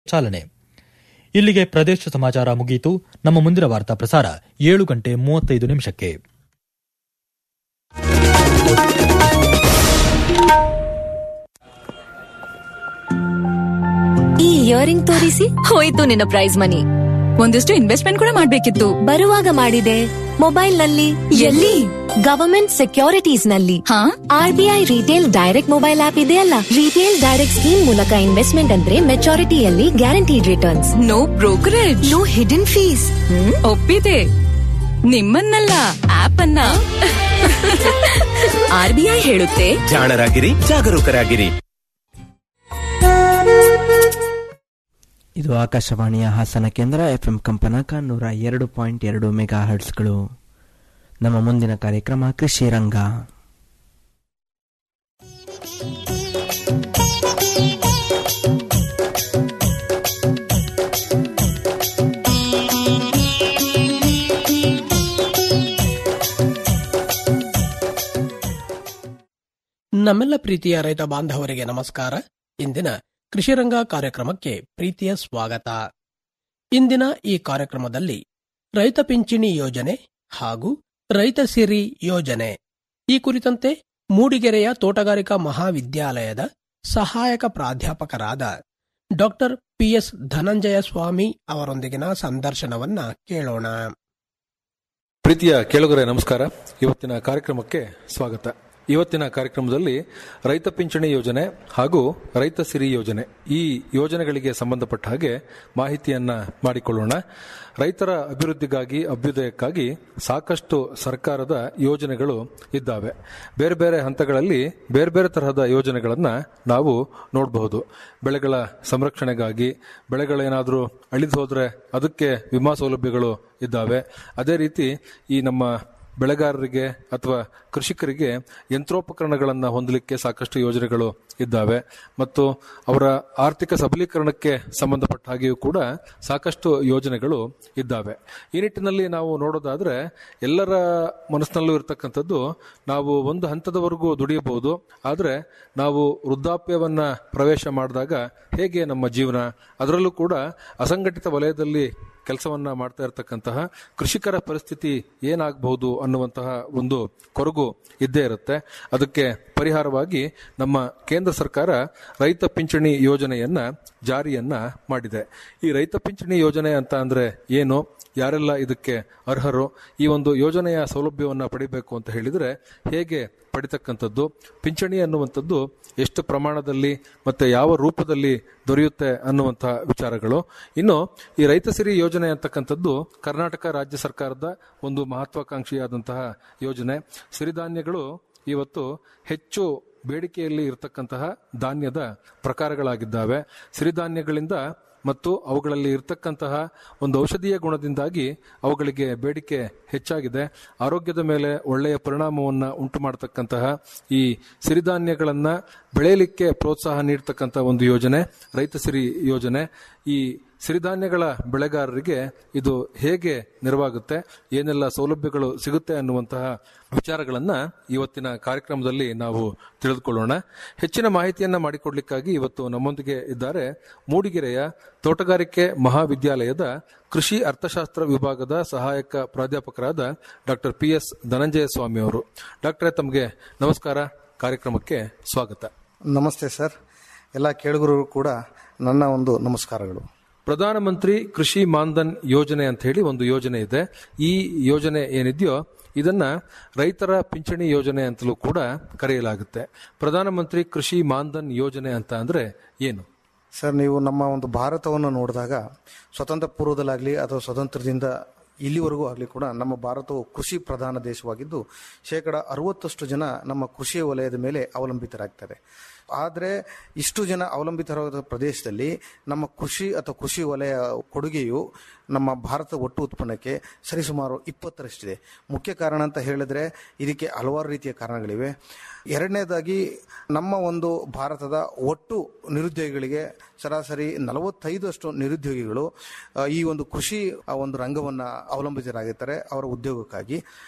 ಚಾಲನೆ ಇಲ್ಲಿಗೆ ಪ್ರದೇಶ ಸಮಾಚಾರ ಮುಗಿಯಿತು ನಮ್ಮ ಮುಂದಿನ ವಾರ್ತಾ ಪ್ರಸಾರ ಏಳು ಗಂಟೆ ಮೂವತ್ತೈದು ನಿಮಿಷಕ್ಕೆ ಈ ಇಯರಿಂಗ್ ತೋರಿಸಿ ಹೋಯ್ತು ನಿನ್ನ ಪ್ರೈಸ್ ಮನಿ ಒಂದಿಷ್ಟು ಇನ್ವೆಸ್ಟ್ಮೆಂಟ್ ಕೂಡ ಮಾಡ್ಬೇಕಿತ್ತು ಬರುವಾಗ ಮಾಡಿದೆ ಮೊಬೈಲ್ ನಲ್ಲಿ ಎಲ್ಲಿ ಗವರ್ಮೆಂಟ್ ಸೆಕ್ಯೂರಿಟೀಸ್ ನಲ್ಲಿ ಹಾ RBI retail direct mobile app ಇದೆಯಲ್ಲ ರಿಟೇಲ್ ಡೈರೆಕ್ಟ್ ಸ್ಕೀಮ್ ಮೂಲಕ ಇನ್ವೆಸ್ಟ್ಮೆಂಟ್ ಅಂದ್ರೆ ಮೆಚಾರಿಟಿಯಲ್ಲಿ guaranteed returns no brokerage no hidden fees ಒಪ್ಪಿದೆ ನಿಮ್ಮನ್ನಲ್ಲ ಆಪ್ ಅನ್ನ ಆರ್ ಬಿ ಐ ಹೇಳುತ್ತೆ ಜಾಣರಾಗಿರಿ ಜಾಗರೂಕರಾಗಿರಿ ಇದು ಆಕಾಶವಾಣಿಯ ಹಾಸನ ಕೇಂದ್ರ ಎಫ್ ಎಂ ಕಂಪನಾಕ ನೂರ ಎರಡು ಪಾಯಿಂಟ್ ಎರಡು ಮೆಗಾ ಹರ್ಟ್ಸ್ಗಳು ನಮ್ಮ ಮುಂದಿನ ಕಾರ್ಯಕ್ರಮ ಕೃಷಿ ರಂಗ ನಮ್ಮೆಲ್ಲ ಪ್ರೀತಿಯ ರೈತ ಬಾಂಧವರಿಗೆ ನಮಸ್ಕಾರ ಇಂದಿನ ಕೃಷಿರಂಗ ಕಾರ್ಯಕ್ರಮಕ್ಕೆ ಪ್ರೀತಿಯ ಸ್ವಾಗತ ಇಂದಿನ ಈ ಕಾರ್ಯಕ್ರಮದಲ್ಲಿ ರೈತ ಪಿಂಚಣಿ ಯೋಜನೆ ಹಾಗೂ ರೈತ ಸಿರಿ ಯೋಜನೆ ಈ ಕುರಿತಂತೆ ಮೂಡಿಗೆರೆಯ ತೋಟಗಾರಿಕಾ ಮಹಾವಿದ್ಯಾಲಯದ ಸಹಾಯಕ ಪ್ರಾಧ್ಯಾಪಕರಾದ ಡಾಕ್ಟರ್ ಪಿಎಸ್ ಧನಂಜಯ ಸ್ವಾಮಿ ಅವರೊಂದಿಗಿನ ಸಂದರ್ಶನವನ್ನ ಕೇಳೋಣ ಪ್ರೀತಿಯ ಕೇಳುಗರೆ ನಮಸ್ಕಾರ ಇವತ್ತಿನ ಕಾರ್ಯಕ್ರಮಕ್ಕೆ ಸ್ವಾಗತ ಇವತ್ತಿನ ಕಾರ್ಯಕ್ರಮದಲ್ಲಿ ರೈತ ಪಿಂಚಣಿ ಯೋಜನೆ ಹಾಗೂ ರೈತ ಸಿರಿ ಯೋಜನೆ ಈ ಯೋಜನೆಗಳಿಗೆ ಸಂಬಂಧಪಟ್ಟ ಹಾಗೆ ಮಾಹಿತಿಯನ್ನ ಮಾಡಿಕೊಳ್ಳೋಣ ರೈತರ ಅಭಿವೃದ್ಧಿಗಾಗಿ ಅಭ್ಯುದಯಕ್ಕಾಗಿ ಸಾಕಷ್ಟು ಸರ್ಕಾರದ ಯೋಜನೆಗಳು ಇದ್ದಾವೆ ಬೇರೆ ಬೇರೆ ಹಂತಗಳಲ್ಲಿ ಬೇರೆ ಬೇರೆ ತರಹದ ಯೋಜನೆಗಳನ್ನ ನಾವು ನೋಡಬಹುದು ಬೆಳೆಗಳ ಸಂರಕ್ಷಣೆಗಾಗಿ ಬೆಳೆಗಳೇನಾದರೂ ಅಳಿದು ಹೋದ್ರೆ ಅದಕ್ಕೆ ವಿಮಾ ಸೌಲಭ್ಯಗಳು ಇದ್ದಾವೆ ಅದೇ ರೀತಿ ಈ ನಮ್ಮ ಬೆಳೆಗಾರರಿಗೆ ಅಥವಾ ಕೃಷಿಕರಿಗೆ ಯಂತ್ರೋಪಕರಣಗಳನ್ನು ಹೊಂದಲಿಕ್ಕೆ ಸಾಕಷ್ಟು ಯೋಜನೆಗಳು ಇದ್ದಾವೆ ಮತ್ತು ಅವರ ಆರ್ಥಿಕ ಸಬಲೀಕರಣಕ್ಕೆ ಸಂಬಂಧಪಟ್ಟ ಹಾಗೆಯೂ ಕೂಡ ಸಾಕಷ್ಟು ಯೋಜನೆಗಳು ಇದ್ದಾವೆ ಈ ನಿಟ್ಟಿನಲ್ಲಿ ನಾವು ನೋಡೋದಾದ್ರೆ ಎಲ್ಲರ ಮನಸ್ಸಿನಲ್ಲೂ ಇರತಕ್ಕಂಥದ್ದು ನಾವು ಒಂದು ಹಂತದವರೆಗೂ ದುಡಿಯಬಹುದು ಆದರೆ ನಾವು ವೃದ್ಧಾಪ್ಯವನ್ನ ಪ್ರವೇಶ ಮಾಡಿದಾಗ ಹೇಗೆ ನಮ್ಮ ಜೀವನ ಅದರಲ್ಲೂ ಕೂಡ ಅಸಂಘಟಿತ ವಲಯದಲ್ಲಿ ಕೆಲಸವನ್ನ ಮಾಡ್ತಾ ಇರತಕ್ಕಂತಹ ಕೃಷಿಕರ ಪರಿಸ್ಥಿತಿ ಏನಾಗಬಹುದು ಅನ್ನುವಂತಹ ಒಂದು ಕೊರಗು ಇದ್ದೇ ಇರುತ್ತೆ ಅದಕ್ಕೆ ಪರಿಹಾರವಾಗಿ ನಮ್ಮ ಕೇಂದ್ರ ಸರ್ಕಾರ ರೈತ ಪಿಂಚಣಿ ಯೋಜನೆಯನ್ನ ಜಾರಿಯನ್ನ ಮಾಡಿದೆ ಈ ರೈತ ಪಿಂಚಣಿ ಯೋಜನೆ ಅಂತ ಅಂದ್ರೆ ಏನು ಯಾರೆಲ್ಲ ಇದಕ್ಕೆ ಅರ್ಹರು ಈ ಒಂದು ಯೋಜನೆಯ ಸೌಲಭ್ಯವನ್ನು ಪಡಿಬೇಕು ಅಂತ ಹೇಳಿದ್ರೆ ಹೇಗೆ ಪಡಿತಕ್ಕಂಥದ್ದು ಪಿಂಚಣಿ ಅನ್ನುವಂಥದ್ದು ಎಷ್ಟು ಪ್ರಮಾಣದಲ್ಲಿ ಮತ್ತೆ ಯಾವ ರೂಪದಲ್ಲಿ ದೊರೆಯುತ್ತೆ ಅನ್ನುವಂತಹ ವಿಚಾರಗಳು ಇನ್ನು ಈ ರೈತ ಸಿರಿ ಯೋಜನೆ ಅಂತಕ್ಕಂಥದ್ದು ಕರ್ನಾಟಕ ರಾಜ್ಯ ಸರ್ಕಾರದ ಒಂದು ಮಹತ್ವಾಕಾಂಕ್ಷಿಯಾದಂತಹ ಯೋಜನೆ ಸಿರಿಧಾನ್ಯಗಳು ಇವತ್ತು ಹೆಚ್ಚು ಬೇಡಿಕೆಯಲ್ಲಿ ಇರತಕ್ಕಂತಹ ಧಾನ್ಯದ ಪ್ರಕಾರಗಳಾಗಿದ್ದಾವೆ ಸಿರಿಧಾನ್ಯಗಳಿಂದ ಮತ್ತು ಅವುಗಳಲ್ಲಿ ಇರತಕ್ಕಂತಹ ಒಂದು ಔಷಧೀಯ ಗುಣದಿಂದಾಗಿ ಅವುಗಳಿಗೆ ಬೇಡಿಕೆ ಹೆಚ್ಚಾಗಿದೆ ಆರೋಗ್ಯದ ಮೇಲೆ ಒಳ್ಳೆಯ ಪರಿಣಾಮವನ್ನು ಉಂಟು ಮಾಡತಕ್ಕಂತಹ ಈ ಸಿರಿಧಾನ್ಯಗಳನ್ನ ಬೆಳೆಯಲಿಕ್ಕೆ ಪ್ರೋತ್ಸಾಹ ನೀಡತಕ್ಕಂಥ ಒಂದು ಯೋಜನೆ ರೈತ ಸಿರಿ ಯೋಜನೆ ಈ ಸಿರಿಧಾನ್ಯಗಳ ಬೆಳೆಗಾರರಿಗೆ ಇದು ಹೇಗೆ ನೆರವಾಗುತ್ತೆ ಏನೆಲ್ಲ ಸೌಲಭ್ಯಗಳು ಸಿಗುತ್ತೆ ಅನ್ನುವಂತಹ ವಿಚಾರಗಳನ್ನ ಇವತ್ತಿನ ಕಾರ್ಯಕ್ರಮದಲ್ಲಿ ನಾವು ತಿಳಿದುಕೊಳ್ಳೋಣ ಹೆಚ್ಚಿನ ಮಾಹಿತಿಯನ್ನ ಮಾಡಿಕೊಡ್ಲಿಕ್ಕಾಗಿ ಇವತ್ತು ನಮ್ಮೊಂದಿಗೆ ಇದ್ದಾರೆ ಮೂಡಿಗೆರೆಯ ತೋಟಗಾರಿಕೆ ಮಹಾವಿದ್ಯಾಲಯದ ಕೃಷಿ ಅರ್ಥಶಾಸ್ತ್ರ ವಿಭಾಗದ ಸಹಾಯಕ ಪ್ರಾಧ್ಯಾಪಕರಾದ doctor P S Dhananjaya Swamy ಅವರು ಡಾಕ್ಟರ್ ತಮಗೆ ನಮಸ್ಕಾರ ಕಾರ್ಯಕ್ರಮಕ್ಕೆ ಸ್ವಾಗತ ನಮಸ್ತೆ ಸರ್ ಎಲ್ಲ ಕೇಳುಗರು ಕೂಡ ನನ್ನ ಒಂದು ನಮಸ್ಕಾರಗಳು ಪ್ರಧಾನಮಂತ್ರಿ ಕೃಷಿ ಮಾನ್ಧನ್ ಯೋಜನೆ ಅಂತ ಹೇಳಿ ಒಂದು ಯೋಜನೆ ಇದೆ ಈ ಯೋಜನೆ ಏನಿದೆಯೋ ಇದನ್ನ ರೈತರ ಪಿಂಚಣಿ ಯೋಜನೆ ಅಂತಲೂ ಕೂಡ ಕರೆಯಲಾಗುತ್ತೆ ಪ್ರಧಾನಮಂತ್ರಿ ಕೃಷಿ ಮಾನ್ಧನ್ ಯೋಜನೆ ಅಂತ ಅಂದ್ರೆ ಏನು ಸರ್ ನೀವು ನಮ್ಮ ಒಂದು ಭಾರತವನ್ನು ನೋಡಿದಾಗ ಸ್ವತಂತ್ರ ಪೂರ್ವದಲ್ಲಾಗಲಿ ಅಥವಾ ಸ್ವತಂತ್ರದಿಂದ ಇಲ್ಲಿವರೆಗೂ ಆಗಲಿ ಕೂಡ ನಮ್ಮ ಭಾರತವು ಕೃಷಿ ಪ್ರಧಾನ ದೇಶವಾಗಿದ್ದು ಶೇಕಡ ಅರವತ್ತಷ್ಟು ಜನ ನಮ್ಮ ಕೃಷಿ ವಲಯದ ಮೇಲೆ ಅವಲಂಬಿತರಾಗ್ತಾರೆ ಆದರೆ ಇಷ್ಟು ಜನ ಅವಲಂಬಿತರಾದ ಪ್ರದೇಶದಲ್ಲಿ ನಮ್ಮ ಕೃಷಿ ಅಥವಾ ಕೃಷಿ ವಲಯ ಕೊಡುಗೆಯು ನಮ್ಮ ಭಾರತ ಒಟ್ಟು ಉತ್ಪನ್ನಕ್ಕೆ ಸರಿಸುಮಾರು ಇಪ್ಪತ್ತರಷ್ಟಿದೆ ಮುಖ್ಯ ಕಾರಣ ಅಂತ ಹೇಳಿದ್ರೆ ಇದಕ್ಕೆ ಹಲವಾರು ರೀತಿಯ ಕಾರಣಗಳಿವೆ ಎರಡನೇದಾಗಿ ನಮ್ಮ ಒಂದು ಭಾರತದ ಒಟ್ಟು ನಿರುದ್ಯೋಗಿಗಳಿಗೆ ಸರಾಸರಿ ನಲವತ್ತೈದಷ್ಟು ನಿರುದ್ಯೋಗಿಗಳು ಆ, ಈ ಒಂದು ಕೃಷಿ ಆ ಒಂದು ರಂಗವನ್ನು ಅವಲಂಬಿತರಾಗಿರ್ತಾರೆ ಅವರ ಉದ್ಯೋಗಕ್ಕಾಗಿ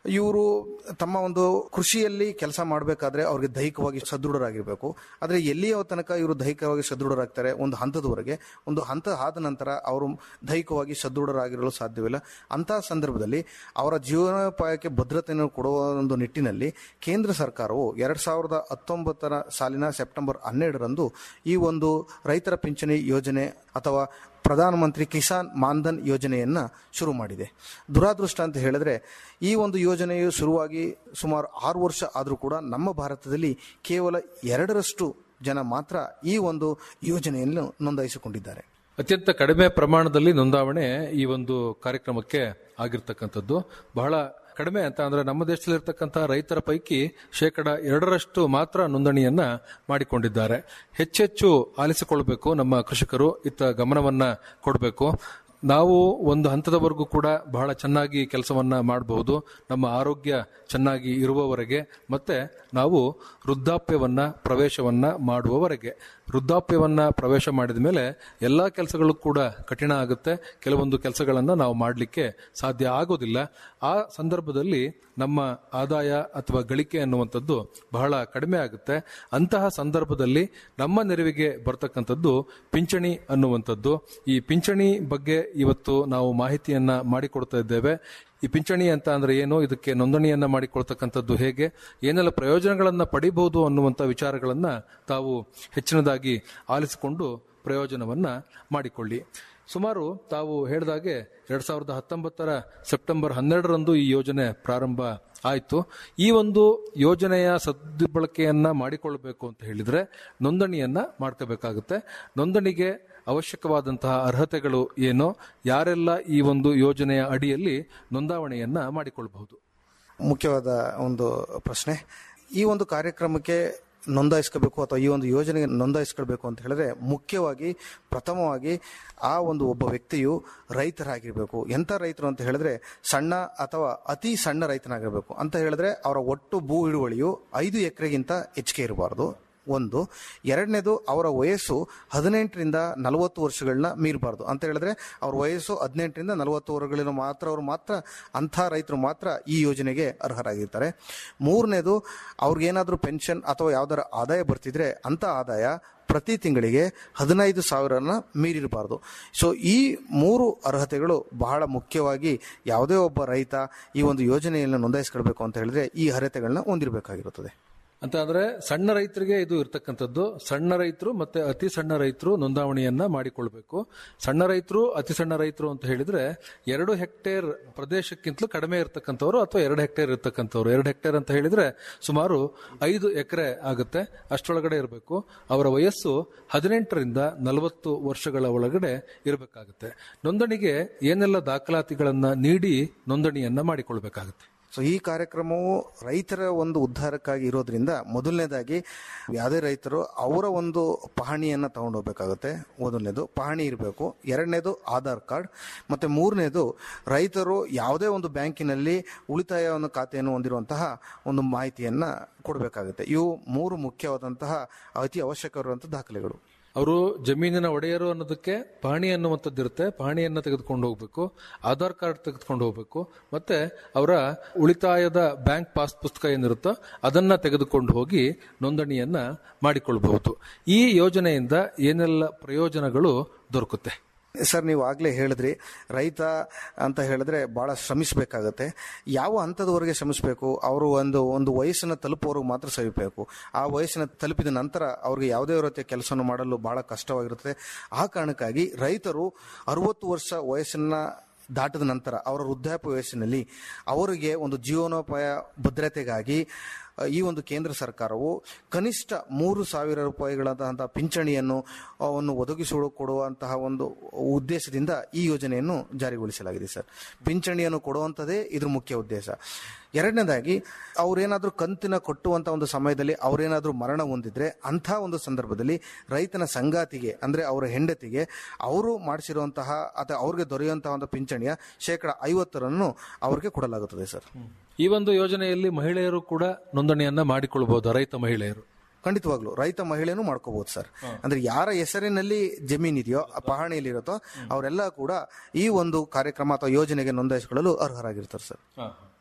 ಇವರು ತಮ್ಮ ಒಂದು ಕೃಷಿಯಲ್ಲಿ ಕೆಲಸ ಮಾಡಬೇಕಾದ್ರೆ ಅವ್ರಿಗೆ ದೈಹಿಕವಾಗಿ ಸದೃಢರಾಗಿರ್ಬೇಕು ಆದ್ರೆ ಎಲ್ಲಿಯ ತನಕ ಇವರು ದೈಹಿಕವಾಗಿ ಸದೃಢರಾಗ್ತಾರೆ ಒಂದು ಹಂತದವರೆಗೆ ಒಂದು ಹಂತ ಆದ ನಂತರ ಅವರು ದೈಹಿಕವಾಗಿ ಸದೃಢರಾಗಿರಲು ಸಾಧ್ಯವಿಲ್ಲ ಅಂತಹ ಸಂದರ್ಭದಲ್ಲಿ ಅವರ ಜೀವನೋಪಾಯಕ್ಕೆ ಭದ್ರತೆಯನ್ನು ಕೊಡುವ ಒಂದು ನಿಟ್ಟಿನಲ್ಲಿ ಕೇಂದ್ರ ಸರ್ಕಾರವು ಎರಡ್ ಸಾವಿರದ ಹತ್ತೊಂಬತ್ತರ ಸಾಲಿನ ಸೆಪ್ಟೆಂಬರ್ ಹನ್ನೆರಡರಂದು ಈ ಒಂದು ರೈತರ ಪಿಂಚಣಿ ಯೋಜನೆ ಅಥವಾ ಪ್ರಧಾನಮಂತ್ರಿ ಕಿಸಾನ್ ಮಾನ್ಧನ್ ಯೋಜನೆಯನ್ನ ಶುರು ಮಾಡಿದೆ ದುರಾದೃಷ್ಟ ಅಂತ ಹೇಳಿದ್ರೆ ಈ ಒಂದು ಯೋಜನೆಯು ಶುರುವಾಗಿ ಸುಮಾರು ಆರು ವರ್ಷ ಆದರೂ ಕೂಡ ನಮ್ಮ ಭಾರತದಲ್ಲಿ ಕೇವಲ ಎರಡರಷ್ಟು ಜನ ಮಾತ್ರ ಈ ಒಂದು ಯೋಜನೆಯನ್ನು ನೋಂದಾಯಿಸಿಕೊಂಡಿದ್ದಾರೆ ಅತ್ಯಂತ ಕಡಿಮೆ ಪ್ರಮಾಣದಲ್ಲಿ ನೋಂದಾವಣೆ ಈ ಒಂದು ಕಾರ್ಯಕ್ರಮಕ್ಕೆ ಆಗಿರ್ತಕ್ಕಂಥದ್ದು ಬಹಳ ಕಡಿಮೆ ಅಂತ ಅಂದ್ರೆ ನಮ್ಮ ದೇಶದಲ್ಲಿರ್ತಕ್ಕಂಥ ರೈತರ ಪೈಕಿ ಶೇಕಡ ಎರಡರಷ್ಟು ಮಾತ್ರ ನೋಂದಣಿಯನ್ನ ಮಾಡಿಕೊಂಡಿದ್ದಾರೆ ಹೆಚ್ಚೆಚ್ಚು ಆಲಿಸಿಕೊಳ್ಬೇಕು ನಮ್ಮ ಕೃಷಿಕರು ಇತ್ತ ಗಮನವನ್ನ ಕೊಡಬೇಕು ನಾವು ಒಂದು ಹಂತದವರೆಗೂ ಕೂಡ ಬಹಳ ಚೆನ್ನಾಗಿ ಕೆಲಸವನ್ನ ಮಾಡಬಹುದು ನಮ್ಮ ಆರೋಗ್ಯ ಚೆನ್ನಾಗಿ ಇರುವವರೆಗೆ ಮತ್ತೆ ನಾವು ವೃದ್ಧಾಪ್ಯವನ್ನ ಪ್ರವೇಶವನ್ನ ಮಾಡುವವರೆಗೆ ವೃದ್ಧಾಪ್ಯವನ್ನ ಪ್ರವೇಶ ಮಾಡಿದ ಮೇಲೆ ಎಲ್ಲಾ ಕೆಲಸಗಳು ಕೂಡ ಕಠಿಣ ಆಗುತ್ತೆ ಕೆಲವೊಂದು ಕೆಲಸಗಳನ್ನ ನಾವು ಮಾಡಲಿಕ್ಕೆ ಸಾಧ್ಯ ಆಗೋದಿಲ್ಲ ಆ ಸಂದರ್ಭದಲ್ಲಿ ನಮ್ಮ ಆದಾಯ ಅಥವಾ ಗಳಿಕೆ ಅನ್ನುವಂಥದ್ದು ಬಹಳ ಕಡಿಮೆ ಆಗುತ್ತೆ ಅಂತಹ ಸಂದರ್ಭದಲ್ಲಿ ನಮ್ಮ ನೆರವಿಗೆ ಬರ್ತಕ್ಕಂಥದ್ದು ಪಿಂಚಣಿ ಅನ್ನುವಂಥದ್ದು ಈ ಪಿಂಚಣಿ ಬಗ್ಗೆ ಇವತ್ತು ನಾವು ಮಾಹಿತಿಯನ್ನ ಮಾಡಿಕೊಡ್ತಾ ಇದ್ದೇವೆ ಈ ಪಿಂಚಣಿ ಅಂತ ಅಂದ್ರೆ ಏನು ಇದಕ್ಕೆ ನೋಂದಣಿಯನ್ನ ಮಾಡಿಕೊಳ್ತಕ್ಕಂಥದ್ದು ಹೇಗೆ ಏನೆಲ್ಲ ಪ್ರಯೋಜನಗಳನ್ನ ಪಡಿಬಹುದು ಅನ್ನುವಂಥ ವಿಚಾರಗಳನ್ನ ತಾವು ಹೆಚ್ಚಿನದಾಗಿ ಆಲಿಸಿಕೊಂಡು ಪ್ರಯೋಜನವನ್ನ ಮಾಡಿಕೊಳ್ಳಿ ಸುಮಾರು ತಾವು ಹೇಳಿದಾಗೆ ಎರಡ್ ಸಾವಿರದ ಹತ್ತೊಂಬತ್ತರ ಸೆಪ್ಟೆಂಬರ್ ಹನ್ನೆರಡರಂದು ಈ ಯೋಜನೆ ಪ್ರಾರಂಭ ಆಯಿತು ಈ ಒಂದು ಯೋಜನೆಯ ಸದ್ಬಳಕೆಯನ್ನ ಮಾಡಿಕೊಳ್ಳಬೇಕು ಅಂತ ಹೇಳಿದ್ರೆ ನೋಂದಣಿಯನ್ನ ಮಾಡ್ಕೋಬೇಕಾಗುತ್ತೆ ನೋಂದಣಿಗೆ ಅವಶ್ಯಕವಾದಂತಹ ಅರ್ಹತೆಗಳು ಏನು ಯಾರೆಲ್ಲ ಈ ಒಂದು ಯೋಜನೆಯ ಅಡಿಯಲ್ಲಿ ನೋಂದಾವಣೆಯನ್ನ ಮಾಡಿಕೊಳ್ಳಬಹುದು ಮುಖ್ಯವಾದ ಒಂದು ಪ್ರಶ್ನೆ ಈ ಒಂದು ಕಾರ್ಯಕ್ರಮಕ್ಕೆ ನೋಂದಾಯಿಸ್ಕೋಬೇಕು ಅಥವಾ ಈ ಒಂದು ಯೋಜನೆಗೆ ನೋಂದಾಯಿಸ್ಕೊಳ್ಬೇಕು ಅಂತ ಹೇಳಿದ್ರೆ ಮುಖ್ಯವಾಗಿ ಪ್ರಥಮವಾಗಿ ಆ ಒಂದು ಒಬ್ಬ ವ್ಯಕ್ತಿಯು ರೈತರಾಗಿರ್ಬೇಕು ಎಂಥ ರೈತರು ಅಂತ ಹೇಳಿದ್ರೆ ಸಣ್ಣ ಅಥವಾ ಅತಿ ಸಣ್ಣ ರೈತನಾಗಿರ್ಬೇಕು ಅಂತ ಹೇಳಿದ್ರೆ ಅವರ ಒಟ್ಟು ಭೂ ಹಿಡುವಳಿಯು ಐದು ಎಕರೆಗಿಂತ ಹೆಚ್ಚಿಗೆ ಇರಬಾರ್ದು ಒಂದು ಎರಡನೇದು ಅವರ ವಯಸ್ಸು ಹದಿನೆಂಟರಿಂದ ನಲವತ್ತು ವರ್ಷಗಳನ್ನ ಮೀರಬಾರ್ದು ಅಂತ ಹೇಳಿದ್ರೆ ಅವ್ರ ವಯಸ್ಸು ಹದಿನೆಂಟರಿಂದ ನಲವತ್ತು ವರ್ಷಗಳಿನ ಮಾತ್ರ ಅವರು ಮಾತ್ರ ಅಂಥ ರೈತರು ಮಾತ್ರ ಈ ಯೋಜನೆಗೆ ಅರ್ಹರಾಗಿರ್ತಾರೆ ಮೂರನೇದು ಅವ್ರಿಗೇನಾದ್ರೂ ಪೆನ್ಷನ್ ಅಥವಾ ಯಾವ್ದಾರ ಆದಾಯ ಬರ್ತಿದ್ರೆ ಅಂತ ಆದಾಯ ಪ್ರತಿ ತಿಂಗಳಿಗೆ ಹದಿನೈದು ಸಾವಿರನ ಮೀರಿರಬಾರ್ದು ಸೊ ಈ ಮೂರು ಅರ್ಹತೆಗಳು ಬಹಳ ಮುಖ್ಯವಾಗಿ ಯಾವುದೇ ಒಬ್ಬ ರೈತ ಈ ಒಂದು ಯೋಜನೆಯನ್ನು ನೋಂದಾಯಿಸ್ಕೊಳ್ಬೇಕು ಅಂತ ಹೇಳಿದ್ರೆ ಈ ಅರ್ಹತೆಗಳನ್ನ ಹೊಂದಿರಬೇಕಾಗಿರುತ್ತದೆ ಅಂತ ಅಂದ್ರೆ ಸಣ್ಣ ರೈತರಿಗೆ ಇದು ಇರ್ತಕ್ಕಂಥದ್ದು ಸಣ್ಣ ರೈತರು ಮತ್ತೆ ಅತಿ ಸಣ್ಣ ರೈತರು ನೋಂದಾವಣಿಯನ್ನ ಮಾಡಿಕೊಳ್ಬೇಕು ಸಣ್ಣ ರೈತರು ಅತಿ ಸಣ್ಣ ರೈತರು ಅಂತ ಹೇಳಿದ್ರೆ ಎರಡು ಹೆಕ್ಟೇರ್ ಪ್ರದೇಶಕ್ಕಿಂತಲೂ ಕಡಿಮೆ ಇರತಕ್ಕಂಥವ್ರು ಅಥವಾ ಎರಡು ಹೆಕ್ಟೇರ್ ಇರ್ತಕ್ಕಂಥವ್ರು ಎರಡು ಹೆಕ್ಟೇರ್ ಅಂತ ಹೇಳಿದ್ರೆ ಸುಮಾರು ಐದು ಎಕರೆ ಆಗುತ್ತೆ ಅಷ್ಟೊಳಗಡೆ ಇರಬೇಕು ಅವರ ವಯಸ್ಸು ಹದಿನೆಂಟರಿಂದ ನಲವತ್ತು ವರ್ಷಗಳ ಒಳಗಡೆ ಇರಬೇಕಾಗುತ್ತೆ ನೋಂದಣಿಗೆ ಏನೆಲ್ಲ ದಾಖಲಾತಿಗಳನ್ನ ನೀಡಿ ನೋಂದಣಿಯನ್ನ ಮಾಡಿಕೊಳ್ಬೇಕಾಗುತ್ತೆ ಸೊ ಈ ಕಾರ್ಯಕ್ರಮವು ರೈತರ ಒಂದು ಉದ್ಧಾರಕ್ಕಾಗಿ ಇರೋದ್ರಿಂದ ಮೊದಲನೇದಾಗಿ ಯಾವುದೇ ರೈತರು ಅವರ ಒಂದು ಪಹಣಿಯನ್ನ ತಗೊಂಡು ಹೋಗ್ಬೇಕಾಗುತ್ತೆ ಮೊದಲನೇದು ಪಹಣಿ ಇರಬೇಕು ಎರಡನೇದು ಆಧಾರ್ ಕಾರ್ಡ್ ಮತ್ತೆ ಮೂರನೇದು ರೈತರು ಯಾವುದೇ ಒಂದು ಬ್ಯಾಂಕಿನಲ್ಲಿ ಉಳಿತಾಯ ಒಂದು ಖಾತೆಯನ್ನು ಹೊಂದಿರುವಂತಹ ಒಂದು ಮಾಹಿತಿಯನ್ನ ಕೊಡಬೇಕಾಗುತ್ತೆ ಇವು ಮೂರು ಮುಖ್ಯವಾದಂತಹ ಅತಿ ಅವಶ್ಯಕವಿರುವಂತಹ ದಾಖಲೆಗಳು ಅವರು ಜಮೀನಿನ ಒಡೆಯರು ಅನ್ನೋದಕ್ಕೆ ಪಹಣಿ ಅನ್ನುವಂಥದ್ದು ಇರುತ್ತೆ ಪಹಣಿಯನ್ನ ತೆಗೆದುಕೊಂಡು ಹೋಗ್ಬೇಕು ಆಧಾರ್ ಕಾರ್ಡ್ ತೆಗೆದುಕೊಂಡು ಹೋಗ್ಬೇಕು ಮತ್ತೆ ಅವರ ಉಳಿತಾಯದ ಬ್ಯಾಂಕ್ ಪಾಸ್ ಪುಸ್ತಕ ಏನಿರುತ್ತೋ ಅದನ್ನ ತೆಗೆದುಕೊಂಡು ಹೋಗಿ ನೋಂದಣಿಯನ್ನ ಮಾಡಿಕೊಳ್ಬಹುದು ಈ ಯೋಜನೆಯಿಂದ ಏನೆಲ್ಲ ಪ್ರಯೋಜನಗಳು ದೊರಕುತ್ತೆ ಸರ್ ನೀವು ಆಗ್ಲೇ ಹೇಳಿದ್ರಿ ರೈತ ಅಂತ ಹೇಳಿದ್ರೆ ಬಹಳ ಶ್ರಮಿಸಬೇಕಾಗತ್ತೆ ಯಾವ ಹಂತದವರೆಗೆ ಶ್ರಮಿಸಬೇಕು ಅವರು ಒಂದು ಒಂದು ವಯಸ್ಸನ್ನು ತಲುಪುವವರೆಗೆ ಮಾತ್ರ ಸವಿಬೇಕು ಆ ವಯಸ್ಸನ್ನು ತಲುಪಿದ ನಂತರ ಅವ್ರಿಗೆ ಯಾವುದೇ ರೀತಿಯ ಕೆಲಸವನ್ನು ಮಾಡಲು ಬಹಳ ಕಷ್ಟವಾಗಿರುತ್ತದೆ ಆ ಕಾರಣಕ್ಕಾಗಿ ರೈತರು ಅರವತ್ತು ವರ್ಷ ವಯಸ್ಸನ್ನ ದಾಟದ ನಂತರ ಅವರ ವೃದ್ಧಾಪ್ಯ ವಯಸ್ಸಿನಲ್ಲಿ ಅವರಿಗೆ ಒಂದು ಜೀವನೋಪಾಯ ಭದ್ರತೆಗಾಗಿ ಅ, ಈ ಒಂದು ಕೇಂದ್ರ ಸರ್ಕಾರವು ಕನಿಷ್ಠ ಮೂರು ಸಾವಿರ ರೂಪಾಯಿಗಳಂತಹ ಪಿಂಚಣಿಯನ್ನು ಅವನ್ನು ಒದಗಿಸಿ ಕೊಡುವಂತಹ ಒಂದು ಉದ್ದೇಶದಿಂದ ಈ ಯೋಜನೆಯನ್ನು ಜಾರಿಗೊಳಿಸಲಾಗಿದೆ ಸರ್ ಪಿಂಚಣಿಯನ್ನು ಕೊಡುವಂಥದ್ದೇ ಇದ್ರ ಮುಖ್ಯ ಉದ್ದೇಶ ಎರಡನೇದಾಗಿ ಅವ್ರೇನಾದ್ರೂ ಕಂತಿನ ಕೊಟ್ಟುವಂತ ಒಂದು ಸಮಯದಲ್ಲಿ ಅವ್ರೇನಾದ್ರೂ ಮರಣ ಹೊಂದಿದ್ರೆ ಅಂಥ ಒಂದು ಸಂದರ್ಭದಲ್ಲಿ ರೈತನ ಸಂಗಾತಿಗೆ ಅಂದ್ರೆ ಅವರ ಹೆಂಡತಿಗೆ ಅವರು ಮಾಡಿಸಿರುವಂತಹ ಅಥವಾ ಅವ್ರಿಗೆ ದೊರೆಯುವಂತಹ ಒಂದು ಪಿಂಚಣಿಯ ಶೇಕಡ ಐವತ್ತರನ್ನು ಅವ್ರಿಗೆ ಕೊಡಲಾಗುತ್ತದೆ ಸರ್ ಈ ಒಂದು ಯೋಜನೆಯಲ್ಲಿ ಮಹಿಳೆಯರು ಕೂಡ ನೋಂದಣಿಯನ್ನ ಮಾಡಿಕೊಳ್ಬಹುದು ರೈತ ಮಹಿಳೆಯರು ಖಂಡಿತವಾಗ್ಲು ರೈತ ಮಹಿಳೆನೂ ಮಾಡ್ಕೋಬಹುದು ಸರ್ ಅಂದ್ರೆ ಯಾರ ಹೆಸರಿನಲ್ಲಿ ಜಮೀನ್ ಇದೆಯೋ ಆ ಪಹಣಿಯಲ್ಲಿ ಇರುತ್ತೋ ಅವರೆಲ್ಲ ಕೂಡ ಈ ಒಂದು ಕಾರ್ಯಕ್ರಮ ಅಥವಾ ಯೋಜನೆಗೆ ನೋಂದಾಯಿಸಿಕೊಳ್ಳಲು ಅರ್ಹರಾಗಿರ್ತಾರೆ ಸರ್